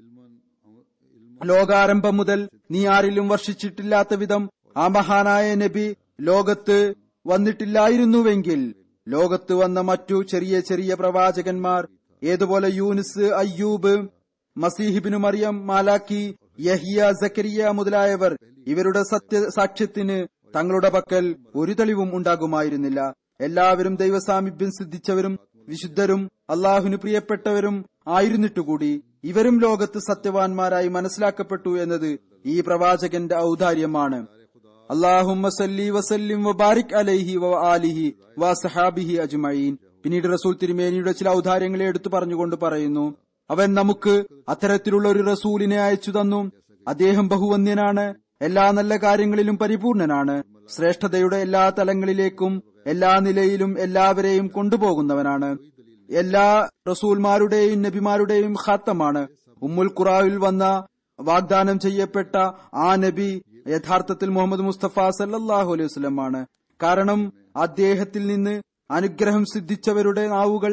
ലോകാരംഭം മുതൽ നീ ആരിലും വർഷിച്ചിട്ടില്ലാത്ത വിധം ആ മഹാനായ നബി ലോകത്ത് വന്നിട്ടില്ലായിരുന്നുവെങ്കിൽ ലോകത്ത് വന്ന മറ്റു ചെറിയ ചെറിയ പ്രവാചകന്മാർ ഏതുപോലെ യൂനിസ് അയ്യൂബ് മസീഹിബിനു മറിയം മാലാക്കി യഹിയ സക്കരിയ മുതലായവർ ഇവരുടെ സത്യ സാക്ഷ്യത്തിന് തങ്ങളുടെ പക്കൽ ഒരു തെളിവും ഉണ്ടാകുമായിരുന്നില്ല എല്ലാവരും ദൈവസാമീപ്യം സിദ്ധിച്ചവരും വിശുദ്ധരും അള്ളാഹുവിന് പ്രിയപ്പെട്ടവരും ആയിരുന്നിട്ടുകൂടി ഇവരും ലോകത്ത് സത്യവാൻമാരായി മനസ്സിലാക്കപ്പെട്ടു എന്നത് ഈ പ്രവാചകന്റെ ഔദാര്യമാണ് അള്ളാഹുമ്മ സല്ലി വസല്ലിം വബാരിക് അലൈഹി വ ആലിഹി വ സഹാബിഹി അജ്മഈൻ പിന്നീട് റസൂൽ തിരുമേനിയുടെ ചില ഔദാര്യങ്ങളെ എടുത്തു പറഞ്ഞുകൊണ്ട് പറയുന്നു അവൻ നമുക്ക് അത്തരത്തിലുള്ള ഒരു റസൂലിനെ അയച്ചു തന്നു അദ്ദേഹം ബഹുവന്യനാണ് എല്ലാ നല്ല കാര്യങ്ങളിലും പരിപൂർണനാണ് ശ്രേഷ്ഠതയുടെ എല്ലാ തലങ്ങളിലേക്കും എല്ലാ നിലയിലും എല്ലാവരെയും കൊണ്ടുപോകുന്നവനാണ് എല്ലാ റസൂൽമാരുടെയും നബിമാരുടെയും ഖാത്തമാണ് ഉമ്മുൽ ഖുറാവിൽ വന്ന വാഗ്ദാനം ചെയ്യപ്പെട്ട ആ നബി യഥാർത്ഥത്തിൽ മുഹമ്മദ് മുസ്തഫ സല്ലാഹു അലൈഹി വസ്ലമാണ് കാരണം അദ്ദേഹത്തിൽ നിന്ന് അനുഗ്രഹം സിദ്ധിച്ചവരുടെ നാവുകൾ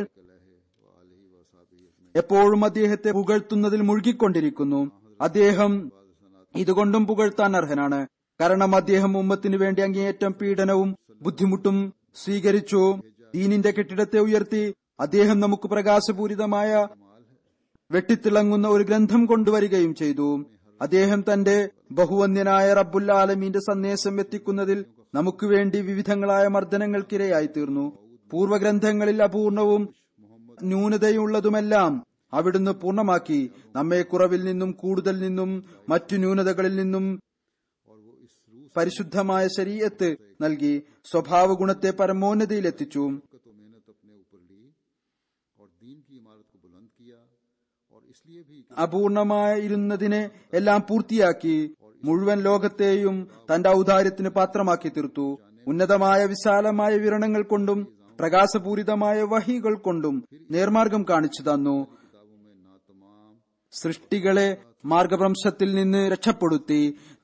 എപ്പോഴും അദ്ദേഹത്തെ പുകഴ്ത്തുന്നതിൽ മുഴുകിക്കൊണ്ടിരിക്കുന്നു അദ്ദേഹം ഇതുകൊണ്ടും പുകഴ്ത്താൻ അർഹനാണ് കാരണം അദ്ദേഹം ഉമ്മത്തിനു വേണ്ടി അങ്ങേയറ്റം പീഡനവും ബുദ്ധിമുട്ടും സ്വീകരിച്ചു ദീനിന്റെ കെട്ടിടത്തെ ഉയർത്തി അദ്ദേഹം നമുക്ക് പ്രകാശപൂരിതമായ വെട്ടിത്തിളങ്ങുന്ന ഒരു ഗ്രന്ഥം കൊണ്ടുവരികയും ചെയ്തു അദ്ദേഹം തന്റെ ബഹുവന്യനായ റബ്ബുൽ ആലമീന്റെ സന്ദേശം എത്തിക്കുന്നതിൽ നമുക്ക് വേണ്ടി വിവിധങ്ങളായ മർദ്ദനങ്ങൾക്കിരയായി തീർന്നു പൂർവ്വഗ്രന്ഥങ്ങളിൽ അപൂർണവും ന്യൂനതയുള്ളതുമെല്ലാം അവിടുന്ന് പൂർണ്ണമാക്കി നമ്മെ കുറവിൽ നിന്നും കൂടുതൽ നിന്നും മറ്റു ന്യൂനതകളിൽ നിന്നും പരിശുദ്ധമായ ശരീരത്ത് നൽകി സ്വഭാവ ഗുണത്തെ പരമോന്നതയിലെത്തിച്ചു അപൂർണമായിരുന്നതിനെ എല്ലാം പൂർത്തിയാക്കി മുഴുവൻ ലോകത്തെയും തന്റെ ഔദാര്യത്തിന് പാത്രമാക്കി തീർത്തു ഉന്നതമായ വിശാലമായ വിവരണങ്ങൾ കൊണ്ടും പ്രകാശപൂരിതമായ വഹികൾ കൊണ്ടും നേർമാർഗം കാണിച്ചു തന്നു സൃഷ്ടികളെ മാർഗഭ്രംശത്തിൽ നിന്ന് രക്ഷപ്പെടുത്തി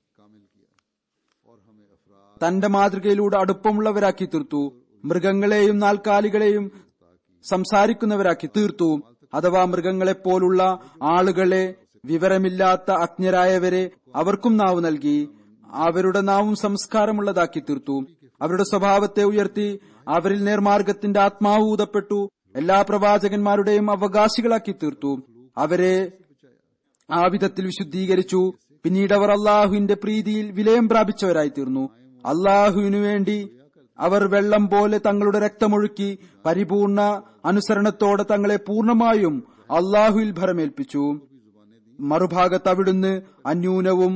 തന്റെ മാതൃകയിലൂടെ അടുപ്പമുള്ളവരാക്കി തീർത്തു മൃഗങ്ങളെയും നാൽക്കാലികളെയും സംസാരിക്കുന്നവരാക്കി തീർത്തു അഥവാ മൃഗങ്ങളെപ്പോലുള്ള ആളുകളെ വിവരമില്ലാത്ത അജ്ഞരായവരെ അവർക്കും നാവ് നൽകി അവരുടെ നാവും സംസ്കാരമുള്ളതാക്കി തീർത്തു അവരുടെ സ്വഭാവത്തെ ഉയർത്തി അവരിൽ നേർമാർഗത്തിന്റെ ആത്മാവ് ഊതപ്പെട്ടു എല്ലാ പ്രവാചകന്മാരുടെയും അവകാശികളാക്കി തീർത്തു അവരെ ആ വിധത്തിൽ വിശുദ്ധീകരിച്ചു പിന്നീട് അവർ അള്ളാഹുവിന്റെ പ്രീതിയിൽ വിലയം പ്രാപിച്ചവരായി തീർന്നു അള്ളാഹുവിനു വേണ്ടി അവർ വെള്ളം പോലെ തങ്ങളുടെ രക്തമൊഴുക്കി പരിപൂർണ അനുസരണത്തോടെ തങ്ങളെ പൂർണ്ണമായും അള്ളാഹുവിൽ ഭരമേൽപ്പിച്ചു മറുഭാഗത്ത് അവിടുന്ന് അന്യൂനവും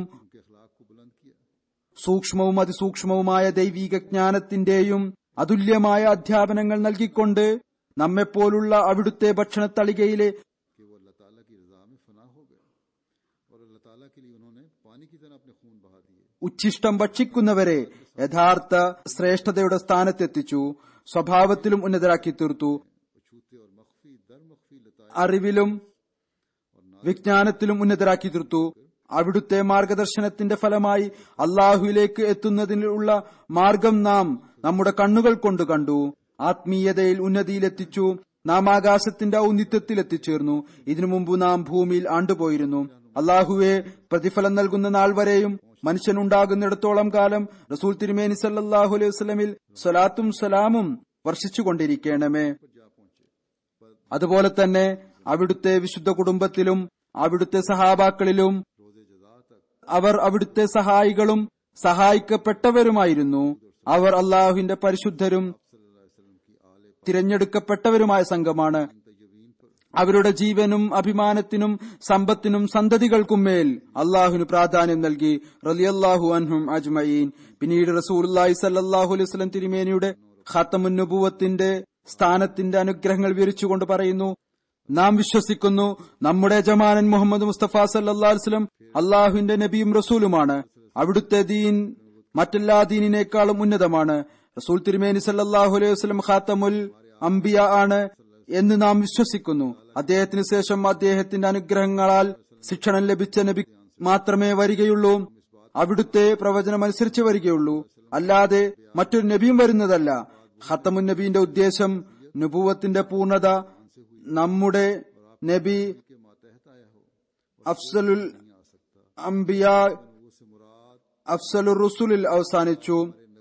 സൂക്ഷ്മവും അതിസൂക്ഷ്മവുമായ ദൈവിക ജ്ഞാനത്തിന്റെയും അതുല്യമായ അധ്യാപനങ്ങൾ നൽകിക്കൊണ്ട് നമ്മെപ്പോലുള്ള അവിടുത്തെ ഭക്ഷണത്തളികയിലെ कि वो अल्लाह ताला की रजा में फना हो गए और अल्लाह ताला के लिए उन्होंने पानी की तरह अपने खून बहा दिए ഉച്ഛിഷ്ടം ഭക്ഷിക്കുന്നവരെ യഥാർത്ഥ ശ്രേഷ്ഠതയുടെ സ്ഥാനത്തെത്തിച്ചു സ്വഭാവത്തിലും ഉന്നതരാക്കി തീർത്തു छूते और मख्फी दर मख्फी लताए അറിവിലും വിജ്ഞാനത്തിലും ഉന്നതരാക്കി തീർത്തു അവിടുത്തെ മാർഗദർശനത്തിന്റെ ഫലമായി അള്ളാഹുവിലേക്ക് എത്തുന്നതിനുള്ള മാർഗം നാം നമ്മുടെ കണ്ണുകൾ കൊണ്ട് കണ്ടു ആത്മീയതയിൽ ഉന്നതിയിലെത്തിച്ചു നാം ആകാശത്തിന്റെ ഔന്നിത്യത്തിൽ എത്തിച്ചേർന്നു ഇതിനു മുമ്പ് നാം ഭൂമിയിൽ ആണ്ടുപോയിരുന്നു അള്ളാഹുവെ പ്രതിഫലം നൽകുന്ന നാൾ വരെയും മനുഷ്യനുണ്ടാകുന്നിടത്തോളം കാലം റസൂൽ തിരുമേനി സല്ലാഹു അലൈഹി വസ്ലമിൽ സ്വലാത്തും സലാമും വർഷിച്ചുകൊണ്ടിരിക്കണമേ അതുപോലെ തന്നെ അവിടുത്തെ വിശുദ്ധ കുടുംബത്തിലും അവിടുത്തെ സഹാബാക്കളിലും അവർ അവിടുത്തെ സഹായികളും സഹായിക്കപ്പെട്ടവരുമായിരുന്നു അവർ അള്ളാഹുവിന്റെ പരിശുദ്ധരും തിരഞ്ഞെടുക്കപ്പെട്ടവരുമായ സംഘമാണ് അവരുടെ ജീവനും അഭിമാനത്തിനും സമ്പത്തിനും സന്തതികൾക്കും മേൽ അള്ളാഹുവിന് പ്രാധാന്യം നൽകി റലിയല്ലാഹു അൻഹും അജ്മയീൻ പിന്നീട് റസൂലി സല്ലാഹു അലൈഹി സ്വലം തിരുമേനിയുടെ ഖാത്തമുന്നുഭൂവത്തിന്റെ സ്ഥാനത്തിന്റെ അനുഗ്രഹങ്ങൾ വിവരിച്ചുകൊണ്ട് പറയുന്നു നാം വിശ്വസിക്കുന്നു നമ്മുടെ യജമാനൻ മുഹമ്മദ് മുസ്തഫ സല്ലാ വസ്ലം അള്ളാഹുവിന്റെ നബിയും റസൂലുമാണ് അവിടുത്തെ ദീൻ മറ്റെല്ലാ ദീനിനേക്കാളും ഉന്നതമാണ് റസൂൽ തിരുമേനി സല്ലാഹു അലൈഹി വസ്ലം ഖാത്തമുൽ അംബിയ ആണ് എന്ന് നാം വിശ്വസിക്കുന്നു അദ്ദേഹത്തിന് ശേഷം അദ്ദേഹത്തിന്റെ അനുഗ്രഹങ്ങളാൽ ശിക്ഷണം ലഭിച്ച നബി മാത്രമേ വരികയുള്ളൂ അവിടുത്തെ പ്രവചനം അനുസരിച്ച് വരികയുള്ളൂ അല്ലാതെ മറ്റൊരു നബിയും വരുന്നതല്ല ഖത്തമുൻ നബീന്റെ ഉദ്ദേശം നുപൂവത്തിന്റെ പൂർണത നമ്മുടെ നബി അഫ്സലുൽ അംബിയ അഫ്സലുർ റുസുലിൽ അവസാനിച്ചു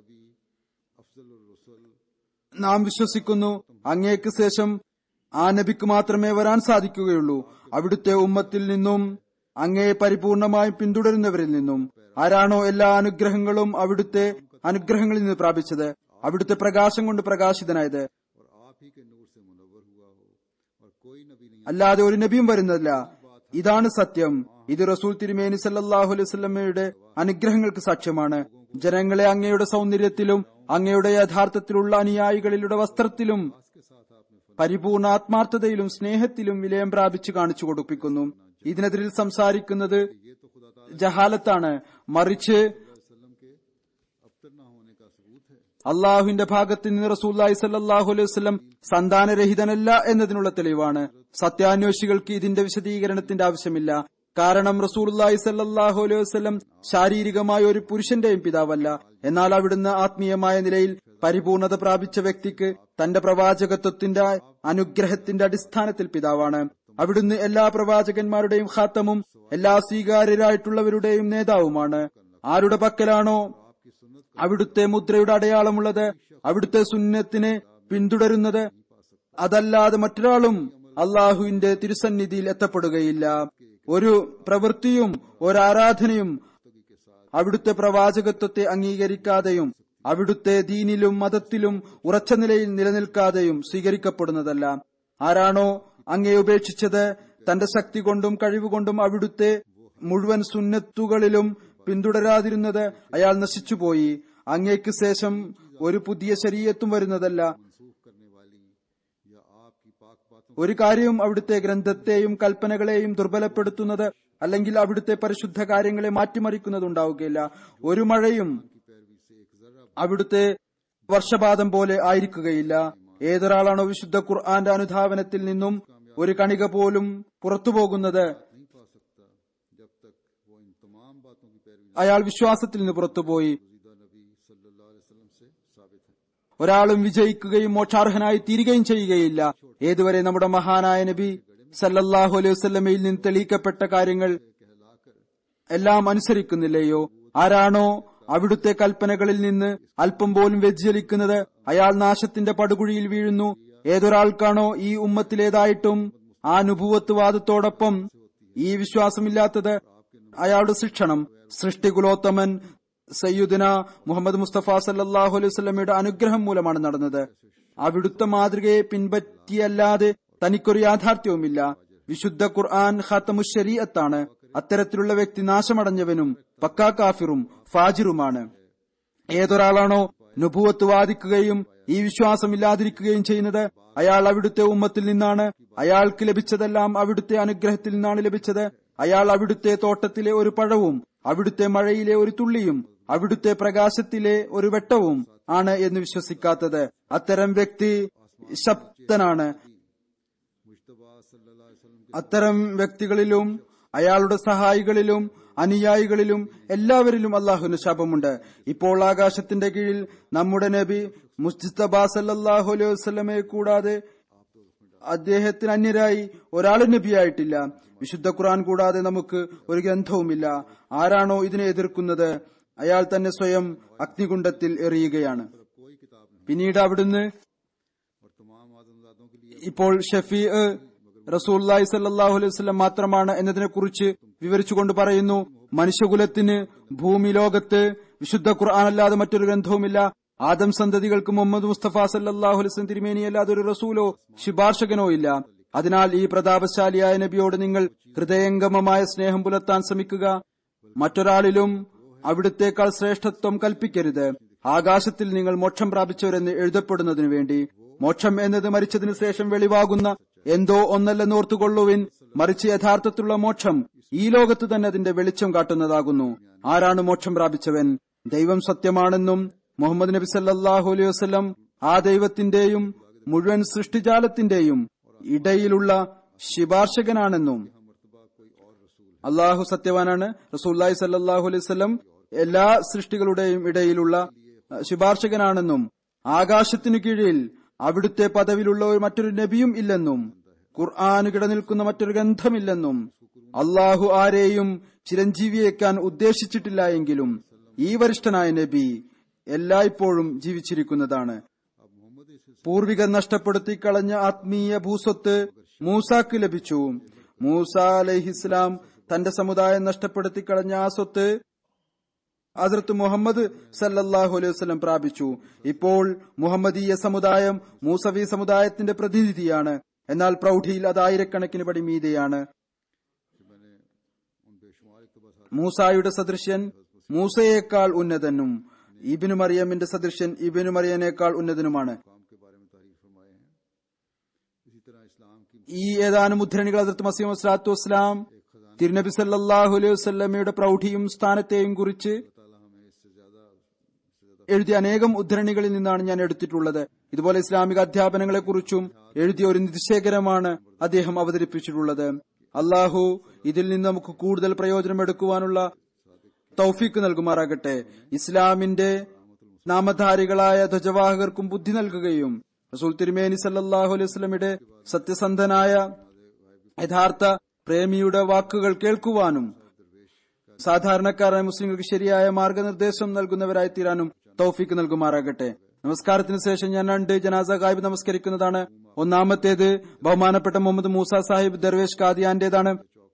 നാം വിശ്വസിക്കുന്നു അങ്ങേക്ക് ശേഷം ആ നബിക്ക് മാത്രമേ വരാൻ സാധിക്കുകയുള്ളൂ അവിടുത്തെ ഉമ്മത്തിൽ നിന്നും അങ്ങേ പരിപൂർണമായും പിന്തുടരുന്നവരിൽ നിന്നും ആരാണോ എല്ലാ അനുഗ്രഹങ്ങളും അവിടുത്തെ അനുഗ്രഹങ്ങളിൽ നിന്ന് പ്രാപിച്ചത് അവിടുത്തെ പ്രകാശം കൊണ്ട് പ്രകാശിതനായത് और आप ही के नूर से मुनवर हुआ हो और कोई नबी नहीं അല്ലാതെ ഒരു നബിയും വരുന്നില്ല ഇതാണ് സത്യം ഇത് റസൂൽ തിരുമേനി സല്ലാഹു അലൈഹി സ്വലമയുടെ അനുഗ്രഹങ്ങൾക്ക് സാക്ഷ്യമാണ് ജനങ്ങളെ അങ്ങയുടെ സൗന്ദര്യത്തിലും അങ്ങയുടെ യഥാർത്ഥത്തിലുള്ള അനുയായികളിലൂടെ വസ്ത്രത്തിലും പരിപൂർണ ആത്മാർത്ഥതയിലും സ്നേഹത്തിലും വിലയം പ്രാപിച്ചു കാണിച്ചു കൊടുപ്പിക്കുന്നു ഇതിനെതിരിൽ സംസാരിക്കുന്നത് ജഹാലത്താണ് മറിച്ച് अफ्तर ना होने का सबूत है അള്ളാഹുവിന്റെ ഭാഗത്ത് നിന്ന് റസൂല്ലായി സല്ലാഹു അലൈഹി വസ്ലം സന്താനരഹിതനല്ല എന്നതിനുള്ള തെളിവാണ് സത്യാന്വേഷികൾക്ക് ഇതിന്റെ വിശദീകരണത്തിന്റെ ആവശ്യമില്ല കാരണം റസൂല്ലായി സല്ലാഹു അലൈഹി വസ്ലം ശാരീരികമായ ഒരു പുരുഷന്റെയും പിതാവല്ല എന്നാൽ അവിടുന്ന് ആത്മീയമായ നിലയിൽ പരിപൂർണത പ്രാപിച്ച വ്യക്തിക്ക് തന്റെ പ്രവാചകത്വത്തിന്റെ അനുഗ്രഹത്തിന്റെ അടിസ്ഥാനത്തിൽ പിതാവാണ് അവിടുന്ന് എല്ലാ പ്രവാചകന്മാരുടെയും ഖാത്തമും എല്ലാ സ്വീകാര്യരായിട്ടുള്ളവരുടെയും നേതാവുമാണ് ആരുടെ പക്കലാണോ അവിടുത്തെ മുദ്രയുടെ അടയാളമുള്ളത് അവിടുത്തെ സുന്നത്തിനെ പിന്തുടരുന്നത് അതല്ലാതെ മറ്റൊരാളും അള്ളാഹുവിന്റെ തിരുസന്നിധിയിൽ എത്തപ്പെടുകയില്ല ഒരു പ്രവൃത്തിയും ഒരാരാധനയും അവിടുത്തെ പ്രവാചകത്വത്തെ അംഗീകരിക്കാതെയും അവിടുത്തെ ദീനിലും മതത്തിലും ഉറച്ച നിലയിൽ നിലനിൽക്കാതെയും സ്വീകരിക്കപ്പെടുന്നതല്ല ആരാണോ അങ്ങേ ഉപേക്ഷിച്ചത് തന്റെ ശക്തി കൊണ്ടും കഴിവുകൊണ്ടും അവിടുത്തെ മുഴുവൻ സുന്നത്തുകളിലും പിന്തുടരാതിരുന്നത് അയാൾ നശിച്ചുപോയി അങ്ങേക്ക് ശേഷം ഒരു പുതിയ ശരീരത്തും വരുന്നതല്ല मनसूख करने वाली या आपकी पाक बातों ഒരു കാര്യവും അവിടുത്തെ ഗ്രന്ഥത്തെയും കൽപ്പനകളെയും ദുർബലപ്പെടുത്തുന്നത് അല്ലെങ്കിൽ അവിടുത്തെ പരിശുദ്ധ കാര്യങ്ങളെ മാറ്റിമറിക്കുന്നതുണ്ടാവുകയില്ല ഒരു മഴയും അവിടുത്തെ വർഷപാതം പോലെ ആയിരിക്കുകയില്ല ഏതൊരാളാണോ വിശുദ്ധ ഖുർആന്റെ അനുധാവനത്തിൽ നിന്നും ഒരു കണിക പോലും പുറത്തു പോകുന്നത് नहीं पा सकता जब तक वो इन तमाम बातों की पैरवी അയാൾ വിശ്വാസത്തിൽ നിന്ന് പുറത്തുപോയി गुजीदा नबी सल्लल्लाहु अलैहि वसल्लम से साबित है ഒരാളും വിജയിക്കുകയും മോക്ഷാർഹനായി തീരുകയും ചെയ്യുകയില്ല ഏതുവരെ നമ്മുടെ മഹാനായ നബി സല്ലല്ലാഹു അലൈഹി വസല്ലമയിൽ നിന്ന് തെളിയിക്കപ്പെട്ട കാര്യങ്ങൾ എല്ലാം അനുസരിക്കുന്നില്ലയോ ആരാണോ അവിടുത്തെ കൽപ്പനകളിൽ നിന്ന് അല്പം പോലും വ്യതിചലിക്കുന്നത് അയാൾ നാശത്തിന്റെ പടുകുഴിയിൽ വീഴുന്നു ഏതൊരാൾക്കാണോ ഈ ഉമ്മത്തിലേതായിട്ടും ആ നുപുവത്ത് വാദത്തോടൊപ്പം ഈ വിശ്വാസമില്ലാത്തത് അയാളുടെ ശിക്ഷണം സൃഷ്ടികുലോത്തമൻ സയ്യുദിന മുഹമ്മദ് മുസ്തഫ സല്ലാഹു അലൈഹി സ്വലമയുടെ അനുഗ്രഹം മൂലമാണ് നടന്നത് അവിടുത്തെ മാതൃകയെ പിൻപറ്റിയല്ലാതെ തനിക്കൊരു യാഥാർത്ഥ്യവുമില്ല വിശുദ്ധ ഖുർആൻ ഖാത്തമുഷരീഅത്താണ് അത്തരത്തിലുള്ള വ്യക്തി നാശമടഞ്ഞവനും പക്കാ കാഫിറും ഫാജിറുമാണ് ഏതൊരാളാണോ നുപുവത്ത് വാദിക്കുകയും ഈ വിശ്വാസമില്ലാതിരിക്കുകയും ചെയ്യുന്നത് അയാൾ അവിടുത്തെ ഉമ്മത്തിൽ നിന്നാണ് അയാൾക്ക് ലഭിച്ചതെല്ലാം അവിടുത്തെ അനുഗ്രഹത്തിൽ നിന്നാണ് ലഭിച്ചത് അയാൾ അവിടുത്തെ തോട്ടത്തിലെ ഒരു പഴവും അവിടുത്തെ മഴയിലെ ഒരു തുള്ളിയും അവിടുത്തെ പ്രകാശത്തിലെ ഒരു വെട്ടവും ആണ് എന്ന് വിശ്വസിക്കാത്തത് അത്തരം വ്യക്തി ശബ്ദനാണ് मुशतबा सल्लल्लाहु अलैहि वसल्लम के അത്തരം വ്യക്തികളിലും അയാളുടെ സഹായികളിലും അനുയായികളിലും എല്ലാവരിലും അള്ളാഹുവിന് ശാപമുണ്ട് ഇപ്പോൾ ആകാശത്തിന്റെ കീഴിൽ നമ്മുടെ നബി മുസ്തബ സല്ലാഹു അലൈഹി വസ്ലമയെ കൂടാതെ അദ്ദേഹത്തിന് അന്യരായി ഒരാളും നബിയായിട്ടില്ല വിശുദ്ധ ഖുർആൻ കൂടാതെ നമുക്ക് ഒരു ഗ്രന്ഥവുമില്ല ആരാണോ ഇതിനെ എതിർക്കുന്നത് അയാൾ തന്നെ സ്വയം അഗ്നികുണ്ഡത്തിൽ എറിയുകയാണ് कोई किताब नहीं പിന്നീട് അവിടുന്ന് और तमाम आदमजादों के लिए ഇപ്പോൾ ഷഫീ റസൂല്ലായി സല്ലാഹു അലൈഹി വസ്ലം മാത്രമാണ് എന്നതിനെ കുറിച്ച് വിവരിച്ചുകൊണ്ട് പറയുന്നു മനുഷ്യകുലത്തിന് ഭൂമി ലോകത്ത് വിശുദ്ധ ഖുർആൻ അല്ലാതെ മറ്റൊരു ഗ്രന്ഥവുമില്ല ആദം സന്തതികൾക്ക് മുഹമ്മദ് മുസ്തഫ സല്ലാഹു അലൈഹി തിരുമേനി അല്ലാതെ ഒരു റസൂലോ ശുപാർശകനോ ഇല്ല അതിനാൽ ഈ പ്രതാപശാലിയായ നബിയോട് നിങ്ങൾ ഹൃദയംഗമമായ സ്നേഹം പുലർത്താൻ ശ്രമിക്കുക മറ്റൊരാളിലും അവിടുത്തേക്കാൾ ശ്രേഷ്ഠത്വം കൽപ്പിക്കരുത് ആകാശത്തിൽ നിങ്ങൾ മോക്ഷം പ്രാപിച്ചവരെന്ന് എഴുതപ്പെടുന്നതിനു വേണ്ടി മോക്ഷം എന്നത് മരിച്ചതിനു ശേഷം വെളിവാകുന്ന എന്തോ ഒന്നല്ലെന്ന് ഓർത്തുകൊള്ളുവിൻ മറിച്ച് യഥാർത്ഥത്തിലുള്ള മോക്ഷം ഈ ലോകത്ത് തന്നെ അതിന്റെ വെളിച്ചം കാട്ടുന്നതാകുന്നു ആരാണ് മോക്ഷം പ്രാപിച്ചവൻ ദൈവം സത്യമാണെന്നും മുഹമ്മദ് നബി സല്ലാഹു അലൈഹി വസ്ലം ആ ദൈവത്തിന്റെയും മുഴുവൻ സൃഷ്ടിജാലത്തിന്റെയും ഇടയിലുള്ള ശിപാർശകനാണെന്നും അള്ളാഹു സത്യവാനാണ് റസൂല്ലായി സല്ലാഹു അലൈഹി വസല്ലം എല്ലാ സൃഷ്ടികളുടെയും ഇടയിലുള്ള അഹ്, ശുപാർശകനാണെന്നും ആകാശത്തിനു കീഴിൽ അവിടുത്തെ പദവിലുള്ള ഒരു മറ്റൊരു നബിയും ഇല്ലെന്നും ഖുർആാന് കിടനിൽക്കുന്ന മറ്റൊരു ഗ്രന്ഥമില്ലെന്നും അള്ളാഹു ആരെയും ചിരഞ്ജീവിയേക്കാൻ ഉദ്ദേശിച്ചിട്ടില്ല എങ്കിലും ഈ വരിഷ്ഠനായ നബി എല്ലായ്പ്പോഴും ജീവിച്ചിരിക്കുന്നതാണ് പൂർവികർ നഷ്ടപ്പെടുത്തി കളഞ്ഞ ആത്മീയ ഭൂസ്വത്ത് മൂസാക്ക് ലഭിച്ചു മൂസ അലഹിസ്ലാം തന്റെ സമുദായം നഷ്ടപ്പെടുത്തി കളഞ്ഞ ആ സ്വത്ത് ഹസ്രത്ത് മുഹമ്മദ് സല്ലല്ലാഹു അലൈഹി വസല്ലം പ്രാപിച്ചു ഇപ്പോൾ മുഹമ്മദീയ സമുദായം മൂസവി സമുദായത്തിന്റെ പ്രതിനിധിയാണ് എന്നാൽ പ്രൗഢിയിൽ അത് ആയിരക്കണക്കിന് പടി മീതെയാണ് മൂസായുടെ സദൃശ്യൻ മൂസയേക്കാൾ ഉന്നതനും ഇബിനു മറിയമിന്റെ സദൃശ്യൻ ഇബിനു മറിയനേക്കാൾ ഉന്നതനുമാണ് काम के बारे में तारीफ फरमाए हैं इसी तरह इस्लाम की ഈ ഏതാനും ഉദ്ധരണികൾ ഹസരത്ത് മസീം വസ്ലാത്തു വസ്ലാം തിരുനബി സല്ലല്ലാഹു അലൈഹി വസല്ലമയുടെ പ്രൗഢിയും സ്ഥാനത്തെയും കുറിച്ച് ताला हमें इससे ज्यादा इससे ज्यादा എഴുതിയ അനേകം ഉദ്ധരണികളിൽ നിന്നാണ് ഞാൻ എടുത്തിട്ടുള്ളത് ഇതുപോലെ ഇസ്ലാമിക അധ്യാപനങ്ങളെ കുറിച്ചും എഴുതിയ ഒരു നിധിശേഖരമാണ് അദ്ദേഹം അവതരിപ്പിച്ചിട്ടുള്ളത് അള്ളാഹു ഇതിൽ നിന്ന് നമുക്ക് കൂടുതൽ പ്രയോജനമെടുക്കുവാനുള്ള തൗഫീക്ക് നൽകുമാറാകട്ടെ ഇസ്ലാമിന്റെ നാമധാരികളായ ധ്വജവാഹകർക്കും ബുദ്ധി നൽകുകയും റസൂൽ തിരുമേനി സല്ലല്ലാഹു അലൈഹി വസല്ലമയുടെ സത്യസന്ധനായ യഥാർത്ഥ പ്രേമിയുടെ വാക്കുകൾ കേൾക്കുവാനും സാധാരണക്കാരായ മുസ്ലിങ്ങൾക്ക് ശരിയായ മാർഗനിർദ്ദേശം നൽകുന്നവരായി തീരാനും തൗഫീക്ക് നൽകുമാറാകട്ടെ നമസ്കാരത്തിന് ശേഷം ഞാൻ രണ്ട് ജനാസ ഗായിബ് നമസ്കരിക്കുന്നതാണ് ഒന്നാമത്തേത് ബഹുമാനപ്പെട്ട മുഹമ്മദ് മൂസ സാഹിബ് ദർവേഷ് കാദിയാന്റേതാണ്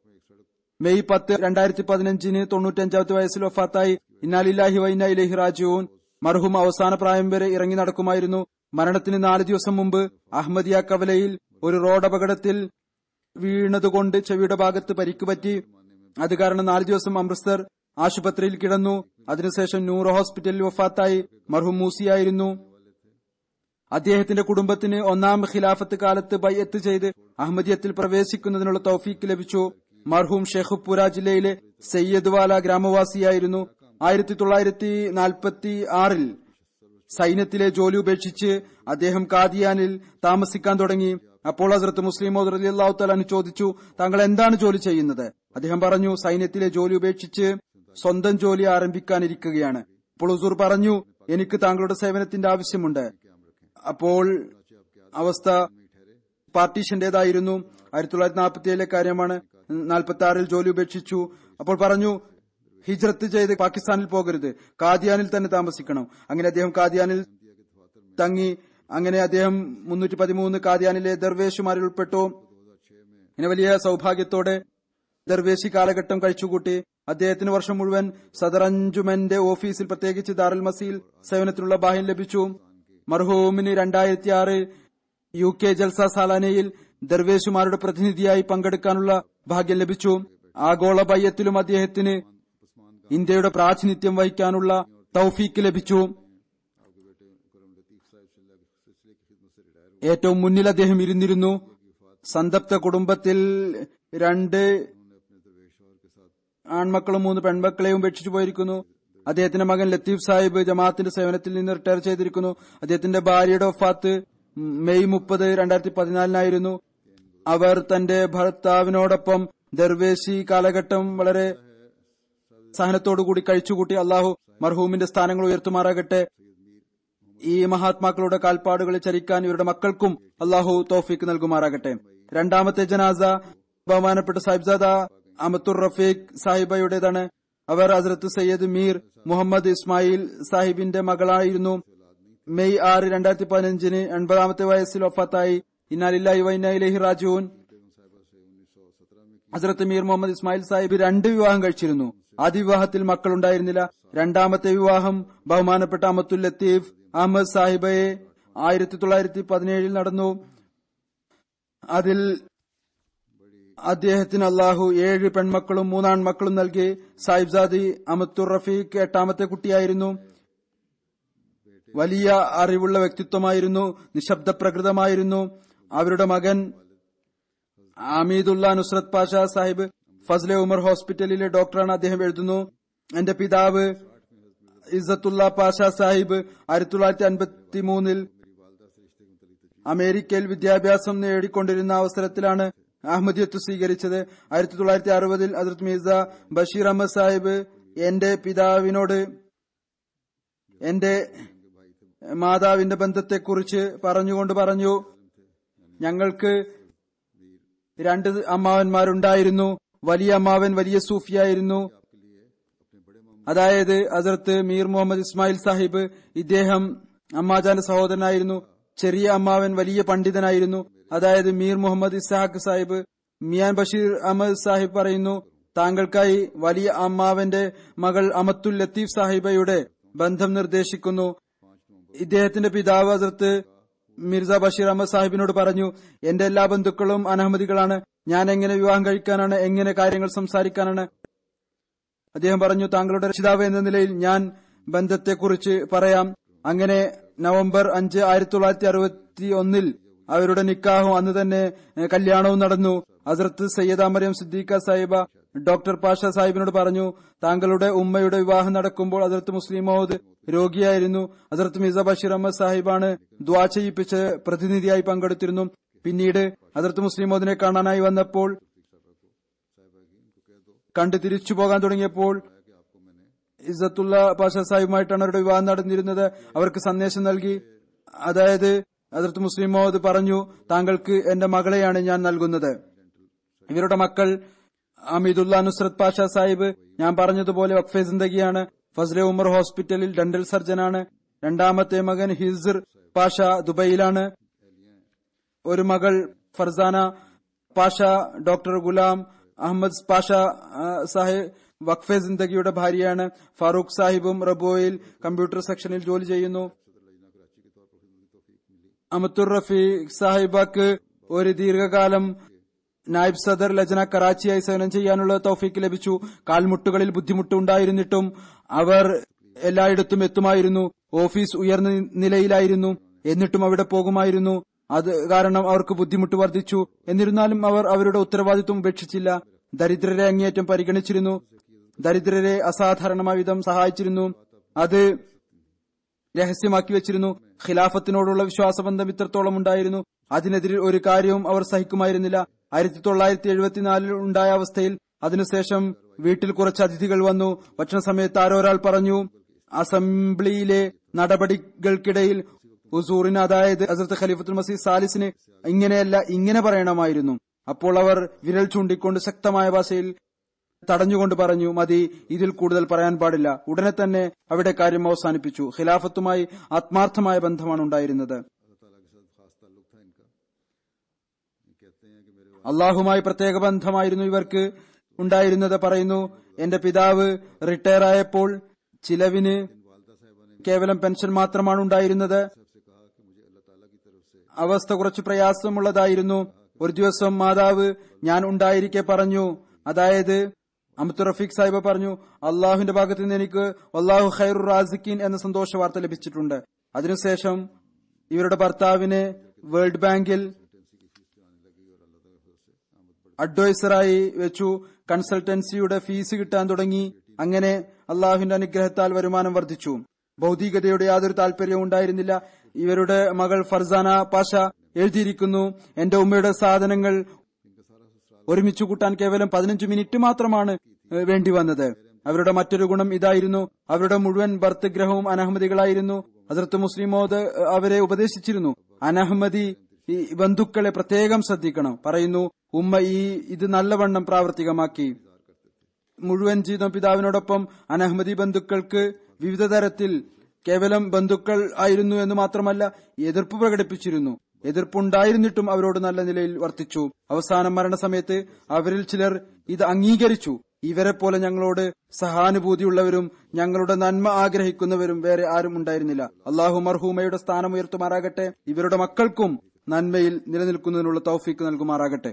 മെയ് പത്ത് രണ്ടായിരത്തി പതിനഞ്ചിന് തൊണ്ണൂറ്റഞ്ചാമത്തെ വയസ്സിൽ വഫാത്തായി ഇന്നാലില്ലാഹി വൈന ഇലഹി റാജുവൂൻ മർഹൂം അവസാന പ്രായം വരെ ഇറങ്ങി നടക്കുമായിരുന്നു മരണത്തിന് നാല് ദിവസം മുമ്പ് അഹമ്മദിയ കവലയിൽ ഒരു റോഡ് അപകടത്തിൽ വീണതുകൊണ്ട് ചെവിയുടെ ഭാഗത്ത് പരിക്ക് പറ്റി അത് കാരണം നാല് ദിവസം അമൃത്സർ ആശുപത്രിയിൽ കിടന്നു അതിനുശേഷം നൂർ ഹോസ്പിറ്റലിൽ വഫാത്തായി മർഹൂം മൂസിയായിരുന്നു അദ്ദേഹത്തിന്റെ കുടുംബത്തിന് ഒന്നാം ഖിലാഫത്ത് കാലത്ത് ബയ്യത്ത് ചെയ്ത് അഹമ്മദിയത്തിൽ പ്രവേശിക്കുന്നതിനുള്ള തൗഫീക്ക് ലഭിച്ചു മർഹൂം ഷെഖുപുര ജില്ലയിലെ സയ്യദ്വാല ഗ്രാമവാസിയായിരുന്നു ആയിരത്തി തൊള്ളായിരത്തി നാൽപ്പത്തി ആറിൽ സൈന്യത്തിലെ ജോലി ഉപേക്ഷിച്ച് അദ്ദേഹം കാദിയാനിൽ താമസിക്കാൻ തുടങ്ങി അപ്പോൾ ഹസ്രത്ത് മുസ്ലിം അള്ളാഹു തലാന് ചോദിച്ചു താങ്കൾ എന്താണ് ജോലി ചെയ്യുന്നത് അദ്ദേഹം പറഞ്ഞു സൈന്യത്തിലെ ജോലി ഉപേക്ഷിച്ച് സ്വന്തം ജോലി ആരംഭിക്കാനിരിക്കുകയാണ് അപ്പോൾ ഹുസൂർ പറഞ്ഞു എനിക്ക് താങ്കളുടെ സേവനത്തിന്റെ ആവശ്യമുണ്ട് അപ്പോൾ അവസ്ഥ പാർട്ടീഷന്റേതായിരുന്നു ആയിരത്തി തൊള്ളായിരത്തി നാൽപ്പത്തി ഏഴിലെ കാര്യമാണ് നാൽപ്പത്തി ആറിൽ ജോലി ഉപേക്ഷിച്ചു അപ്പോൾ പറഞ്ഞു ഹിജ്രത്ത് ചെയ്ത് പാകിസ്ഥാനിൽ പോകരുത് കാദിയാനിൽ തന്നെ താമസിക്കണം അങ്ങനെ അദ്ദേഹം കാദിയാനിൽ തങ്ങി അങ്ങനെ അദ്ദേഹം മുന്നൂറ്റി പതിമൂന്ന് കാദ്യാനിലെ ദർവേഷുമാരിൽ ഉൾപ്പെട്ടു ഇങ്ങനെ വലിയ സൗഭാഗ്യത്തോടെ ദർവേശി കാലഘട്ടം കഴിച്ചുകൂട്ടി അദ്ദേഹത്തിന് വർഷം മുഴുവൻ സദർ അഞ്ചുമന്റെ ഓഫീസിൽ പ്രത്യേകിച്ച് ദാറുൽ മസീൽ സേവനത്തിനുള്ള ബാഹ്യം ലഭിച്ചു മർഹൂമിന് രണ്ടായിരത്തി ആറ് യു കെ ജൽസ സാലാനയിൽ ദർവേശുമാരുടെ പ്രതിനിധിയായി പങ്കെടുക്കാനുള്ള ഭാഗ്യം ലഭിച്ചു ആഗോള ബയ്യത്തിലും അദ്ദേഹത്തിന് ഇന്ത്യയുടെ പ്രാതിനിധ്യം വഹിക്കാനുള്ള തൗഫീക്ക് ലഭിച്ചു ഏറ്റവും മുന്നിൽ അദ്ദേഹം ഇരുന്നിരുന്നു സന്തപ്ത കുടുംബത്തിൽ രണ്ട് ആൺമക്കളും മൂന്ന് പെൺമക്കളെയും ഉപേക്ഷിച്ചു പോയിരിക്കുന്നു അദ്ദേഹത്തിന്റെ മകൻ ലത്തീഫ് സാഹിബ് ജമാഅത്തിന്റെ സേവനത്തിൽ നിന്ന് റിട്ടയർ ചെയ്തിരിക്കുന്നു അദ്ദേഹത്തിന്റെ ഭാര്യയുടെ ഒഫാത്ത് മെയ് മുപ്പത് രണ്ടായിരത്തി പതിനാലിനായിരുന്നു അവർ തന്റെ ഭർത്താവിനോടൊപ്പം ദർവേശി കാലഘട്ടം വളരെ സഹനത്തോടുകൂടി കഴിച്ചുകൂട്ടി അള്ളാഹു മർഹൂമിന്റെ സ്ഥാനങ്ങൾ ഉയർത്തുമാറാകട്ടെ ഈ മഹാത്മാക്കളുടെ കാൽപ്പാടുകളിൽ ചരിക്കാൻ ഇവരുടെ മക്കൾക്കും അള്ളാഹു തോഫീക്ക് നൽകുമാറാകട്ടെ രണ്ടാമത്തെ ജനാസ ബഹുമാനപ്പെട്ട സാഹിബ്സാദ അമത്തുർ റഫീഖ് സാഹിബയുടേതാണ് അവർ ഹസ്രത്ത് സയ്യദ് മീർ മുഹമ്മദ് ഇസ്മായിൽ സാഹിബിന്റെ മകളായിരുന്നു മെയ് ആറ് രണ്ടായിരത്തി പതിനഞ്ചിന് എൺപതാമത്തെ വയസ്സിൽ ഒഫാത്തായി ഇന്നാലില്ലാഹി വൈനയിലേഹി റാജുൻ ഹസ്രത്ത് മീർ മുഹമ്മദ് ഇസ്മായിൽ സാഹിബ് രണ്ട് വിവാഹം കഴിച്ചിരുന്നു ആദ്യ വിവാഹത്തിൽ മക്കളുണ്ടായിരുന്നില്ല രണ്ടാമത്തെ വിവാഹം ബഹുമാനപ്പെട്ട അമത്തുൽ ലത്തീഫ് അഹമ്മദ് സാഹിബയെ ആയിരത്തി തൊള്ളായിരത്തി പതിനേഴിൽ നടന്നു അതിൽ അദ്ദേഹത്തിന് അള്ളാഹു ഏഴ് പെൺമക്കളും മൂന്നാൺമക്കളും നൽകി സാഹിബ്സാദി അമത്തുർ റഫീഖ് എട്ടാമത്തെ കുട്ടിയായിരുന്നു വലിയ അറിവുള്ള വ്യക്തിത്വമായിരുന്നു നിശബ്ദ പ്രകൃതമായിരുന്നു അവരുടെ മകൻ അമീദുല്ല നുസ്രത് പാഷ സാഹിബ് ഫസ്ലെ ഉമർ ഹോസ്പിറ്റലിലെ ഡോക്ടറാണ് അദ്ദേഹം എഴുതുന്നു എന്റെ പിതാവ് ഇസത്തുല്ല പാഷ സാഹിബ് ആയിരത്തി തൊള്ളായിരത്തി അൻപത്തി മൂന്നിൽ അമേരിക്കയിൽ വിദ്യാഭ്യാസം നേടിക്കൊണ്ടിരുന്ന അവസരത്തിലാണ് അഹമ്മദിയത്ത് സ്വീകരിച്ചത് ആയിരത്തി തൊള്ളായിരത്തി അറുപതിൽ അതിർത്ത് മീർസ ബഷീർ അഹമ്മദ് സാഹിബ് എന്റെ പിതാവിനോട് എന്റെ മാതാവിന്റെ ബന്ധത്തെക്കുറിച്ച് പറഞ്ഞുകൊണ്ട് പറഞ്ഞു ഞങ്ങൾക്ക് രണ്ട് അമ്മാവന്മാരുണ്ടായിരുന്നു വലിയ അമ്മാവൻ വലിയ സൂഫിയായിരുന്നു അതായത് അതിർത്ത് മീർ മുഹമ്മദ് ഇസ്മായിൽ സാഹിബ് ഇദ്ദേഹം അമ്മാജാന്റെ സഹോദരനായിരുന്നു ചെറിയ അമ്മാവൻ വലിയ പണ്ഡിതനായിരുന്നു അതായത് മീർ മുഹമ്മദ് ഇസ്ഹാഖ് സാഹിബ് മിയാൻ ബഷീർ അഹമ്മദ് സാഹിബ് പറയുന്നു താങ്കൾക്കായി വലിയ അമ്മാവന്റെ മകൾ അമത്തുൽ ലത്തീഫ് സാഹിബയുടെ ബന്ധം നിർദ്ദേശിക്കുന്നു ഇദ്ദേഹത്തിന്റെ പിതാവ് അതിർത്ത് മിർസ ബഷീർ അഹമ്മദ് സാഹിബിനോട് പറഞ്ഞു എന്റെ എല്ലാ ബന്ധുക്കളും അനഹമ്മദികളാണ് ഞാൻ എങ്ങനെ വിവാഹം കഴിക്കാനാണ് എങ്ങനെ കാര്യങ്ങൾ സംസാരിക്കാനാണ് അദ്ദേഹം പറഞ്ഞു താങ്കളുടെ രക്ഷിതാവ് എന്ന നിലയിൽ ഞാൻ ബന്ധത്തെക്കുറിച്ച് പറയാം അങ്ങനെ നവംബർ അഞ്ച് ആയിരത്തി തൊള്ളായിരത്തി അറുപത്തി ഒന്നിൽ അവരുടെ നിക്കാഹും അന്ന് തന്നെ കല്യാണവും നടന്നു ഹസരത്ത് സയ്യദ മറിയം സിദ്ദീഖ സാഹിബ ഡോക്ടർ പാഷ സാഹിബിനോട് പറഞ്ഞു താങ്കളുടെ ഉമ്മയുടെ വിവാഹം നടക്കുമ്പോൾ അതിർത്ത് മുസ്ലിം മഹോദ് രോഗിയായിരുന്നു അതിർത്ത് മിർസ ബഷീർ അഹമ്മദ് സാഹിബാണ് ദ്വാ ചെയ്യിപ്പിച്ച് പ്രതിനിധിയായി പങ്കെടുത്തിരുന്നു പിന്നീട് അതിർത്ത് മുസ്ലിം മോദിനെ കാണാനായി വന്നപ്പോൾ കണ്ടു തിരിച്ചു പോകാൻ തുടങ്ങിയപ്പോൾ ഇസത്തുള്ള പാഷ സാഹിബുമായിട്ടാണ് അവരുടെ വിവാഹം നടന്നിരുന്നത് അവർക്ക് സന്ദേശം നൽകി അതായത് അതിർത്ത് മുസ്ലിം മോഹദ് പറഞ്ഞു താങ്കൾക്ക് എന്റെ മകളെയാണ് ഞാൻ നൽകുന്നത് ഇവരുടെ മക്കൾ അമീദുല്ല നുസ്രത് പാഷ സാഹിബ് ഞാൻ പറഞ്ഞതുപോലെ വഖഫെ സിന്ദഗിയാണ് ഫസ്ലെ ഉമർ ഹോസ്പിറ്റലിൽ ഡെന്റൽ സർജനാണ് രണ്ടാമത്തെ മകൻ ഹിസർ പാഷ ദുബൈയിലാണ് ഒരു മകൾ ഫർസാന പാഷ ഡോക്ടർ ഗുലാം അഹമ്മദ് പാഷ സാഹിബ് വഖഫെ സിന്ദഗിയുടെ ഭാര്യയാണ് ഫാറൂഖ് സാഹിബും റബോയിൽ കമ്പ്യൂട്ടർ സെക്ഷനിൽ ജോലി ചെയ്യുന്നു അമത്തുർ റഫീഖ് സാഹിബക്ക് ഒരു ദീർഘകാലം നായിബ് സദർ ലജന കറാച്ചിയായി സേവനം ചെയ്യാനുള്ള തൗഫീക്ക് ലഭിച്ചു കാൽമുട്ടുകളിൽ ബുദ്ധിമുട്ടുണ്ടായിരുന്നിട്ടും അവർ എല്ലായിടത്തും എത്തുമായിരുന്നു ഓഫീസ് ഉയർന്ന നിലയിലായിരുന്നു എന്നിട്ടും അവിടെ പോകുമായിരുന്നു അത് കാരണം അവർക്ക് ബുദ്ധിമുട്ട് വർദ്ധിച്ചു എന്നിരുന്നാലും അവർ അവരുടെ ഉത്തരവാദിത്വം ഉപേക്ഷിച്ചില്ല ദരിദ്രരെ അങ്ങേയറ്റം പരിഗണിച്ചിരുന്നു ദരിദ്രരെ അസാധാരണമായ വിധം സഹായിച്ചിരുന്നു അത് രഹസ്യമാക്കി വെച്ചിരുന്നു ഖിലാഫത്തിനോടുള്ള വിശ്വാസബന്ധം ഇത്രത്തോളം ഉണ്ടായിരുന്നു അതിനെതിരെ ഒരു കാര്യവും അവർ സഹിക്കുമായിരുന്നില്ല ആയിരത്തി തൊള്ളായിരത്തി എഴുപത്തിനാലിൽ ഉണ്ടായ അവസ്ഥയിൽ അതിനുശേഷം വീട്ടിൽ കുറച്ച് അതിഥികൾ വന്നു ഭക്ഷണ സമയത്ത് ആരൊരാൾ പറഞ്ഞു അസംബ്ലിയിലെ നടപടികൾക്കിടയിൽ ഹുസൂറിന് അതായത് ഹസരത്ത് ഖലീഫത്തുൽ മസീദ് സാലിസിന് ഇങ്ങനെയല്ല ഇങ്ങനെ പറയണമായിരുന്നു അപ്പോൾ അവർ വിരൽ ചൂണ്ടിക്കൊണ്ട് ശക്തമായ ഭാഷയിൽ തടഞ്ഞുകൊണ്ട് പറഞ്ഞു മതി ഇതിൽ കൂടുതൽ പറയാൻ പാടില്ല ഉടനെ തന്നെ അവിടെ കാര്യം അവസാനിപ്പിച്ചു ഖിലാഫത്തുമായി ആത്മാർത്ഥമായ ബന്ധമാണ് ഉണ്ടായിരുന്നത് അള്ളാഹുമായി പ്രത്യേക ബന്ധമായിരുന്നു ഇവർക്ക് ഉണ്ടായിരുന്നത് പറയുന്നു എന്റെ പിതാവ് റിട്ടയർ ആയപ്പോൾ ചിലവിന് കേവലം പെൻഷൻ മാത്രമാണ് ഉണ്ടായിരുന്നത് അവസ്ഥ കുറച്ച് പ്രയാസമുള്ളതായിരുന്നു ഒരു ദിവസം മാതാവ് ഞാൻ ഉണ്ടായിരിക്കെ പറഞ്ഞു അതായത് അമത്തു റഫീഖ് സാഹിബ് പറഞ്ഞു അള്ളാഹുവിന്റെ ഭാഗത്ത് നിന്ന് എനിക്ക് അള്ളാഹു ഖൈറു റാസിഖീൻ എന്ന സന്തോഷ വാർത്ത ലഭിച്ചിട്ടുണ്ട് അതിനുശേഷം ഇവരുടെ ഭർത്താവിന് വേൾഡ് ബാങ്കിൽ അഡ്വൈസറായി വെച്ചു കൺസൾട്ടൻസിയുടെ ഫീസ് കിട്ടാൻ തുടങ്ങി അങ്ങനെ അള്ളാഹുവിന്റെ അനുഗ്രഹത്താൽ വരുമാനം വർദ്ധിച്ചു ഭൗതികതയുടെ യാതൊരു താല്പര്യവും ഉണ്ടായിരുന്നില്ല ഇവരുടെ മകൾ ഫർസാന പാഷ എഴുതിയിരിക്കുന്നു എന്റെ ഉമ്മയുടെ സാധനങ്ങൾ ഒരുമിച്ച് കൂട്ടാൻ കേവലം പതിനഞ്ച് മിനിറ്റ് മാത്രമാണ് ഏഹ്, വേണ്ടി വന്നത് അവരുടെ മറ്റൊരു ഗുണം ഇതായിരുന്നു അവരുടെ മുഴുവൻ ഭർത്തഗ്രഹവും അനഹമ്മദികളായിരുന്നു ഹസരത്ത് മുസ്ലിമോദ് ഏഹ്, അവരെ ഉപദേശിച്ചിരുന്നു അനഹമ്മദി ഈ ബന്ധുക്കളെ പ്രത്യേകം ശ്രദ്ധിക്കണം പറയുന്നു ഉമ്മ ഈ ഇത് നല്ലവണ്ണം പ്രാവർത്തികമാക്കി മുഴുവൻ ജീവിതം പിതാവിനോടൊപ്പം അനഹമ്മദി ബന്ധുക്കൾക്ക് വിവിധ തരത്തിൽ കേവലം ബന്ധുക്കൾ ആയിരുന്നു എന്ന് മാത്രമല്ല എതിർപ്പ് പ്രകടിപ്പിച്ചിരുന്നു എതിർപ്പുണ്ടായിരുന്നിട്ടും അവരോട് നല്ല നിലയിൽ വർത്തിച്ചു അവസാനം മരണസമയത്ത് അവരിൽ ചിലർ ഇത് അംഗീകരിച്ചു ഇവരെ പോലെ ഞങ്ങളോട് സഹാനുഭൂതിയുള്ളവരും ഞങ്ങളുടെ നന്മ ആഗ്രഹിക്കുന്നവരും വേറെ ആരും ഉണ്ടായിരുന്നില്ല അള്ളാഹു മർഹൂമയുടെ സ്ഥാനം ഉയർത്തുമാറാകട്ടെ ഇവരുടെ മക്കൾക്കും നന്മയിൽ നിലനിൽക്കുന്നതിനുള്ള തൗഫീക്ക് നൽകുമാറാകട്ടെ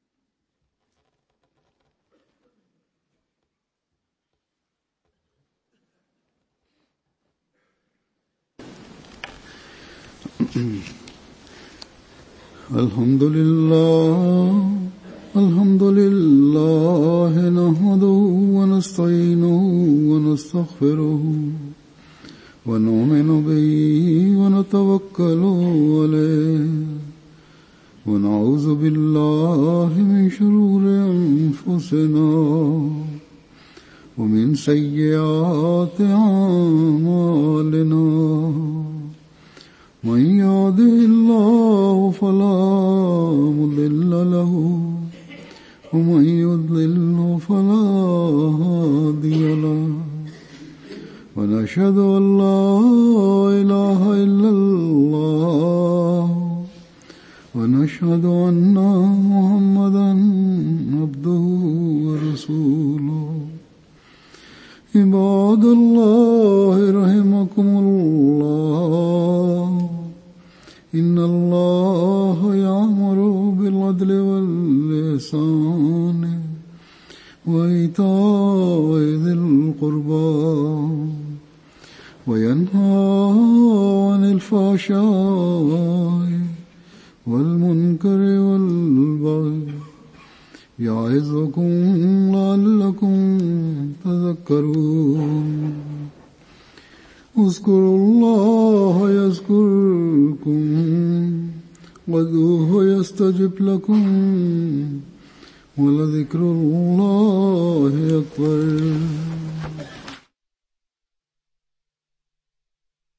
الحمد لله الحمد لله نحمده ونستعينه ونستغفره ونؤمن به ونتوكل عليه ونعوذ بالله من شرور أنفسنا ومن سيئات أعمالنا من يهده الله فلا مضل له ومن يضلل فلا هادي له ونشهد أن لا إله إلا الله ونشهد أن محمدا عبده ورسوله عباد الله رحمكم الله إن الله يأمر بالعدل واللسان وإيتاء ذي القربى وينهى عن الفحشاء والمنكر والبغي يعظكم لعلكم تذكرون اذكروا الله يذكركم وادعوه يستجب لكم ولذكر الله أكبر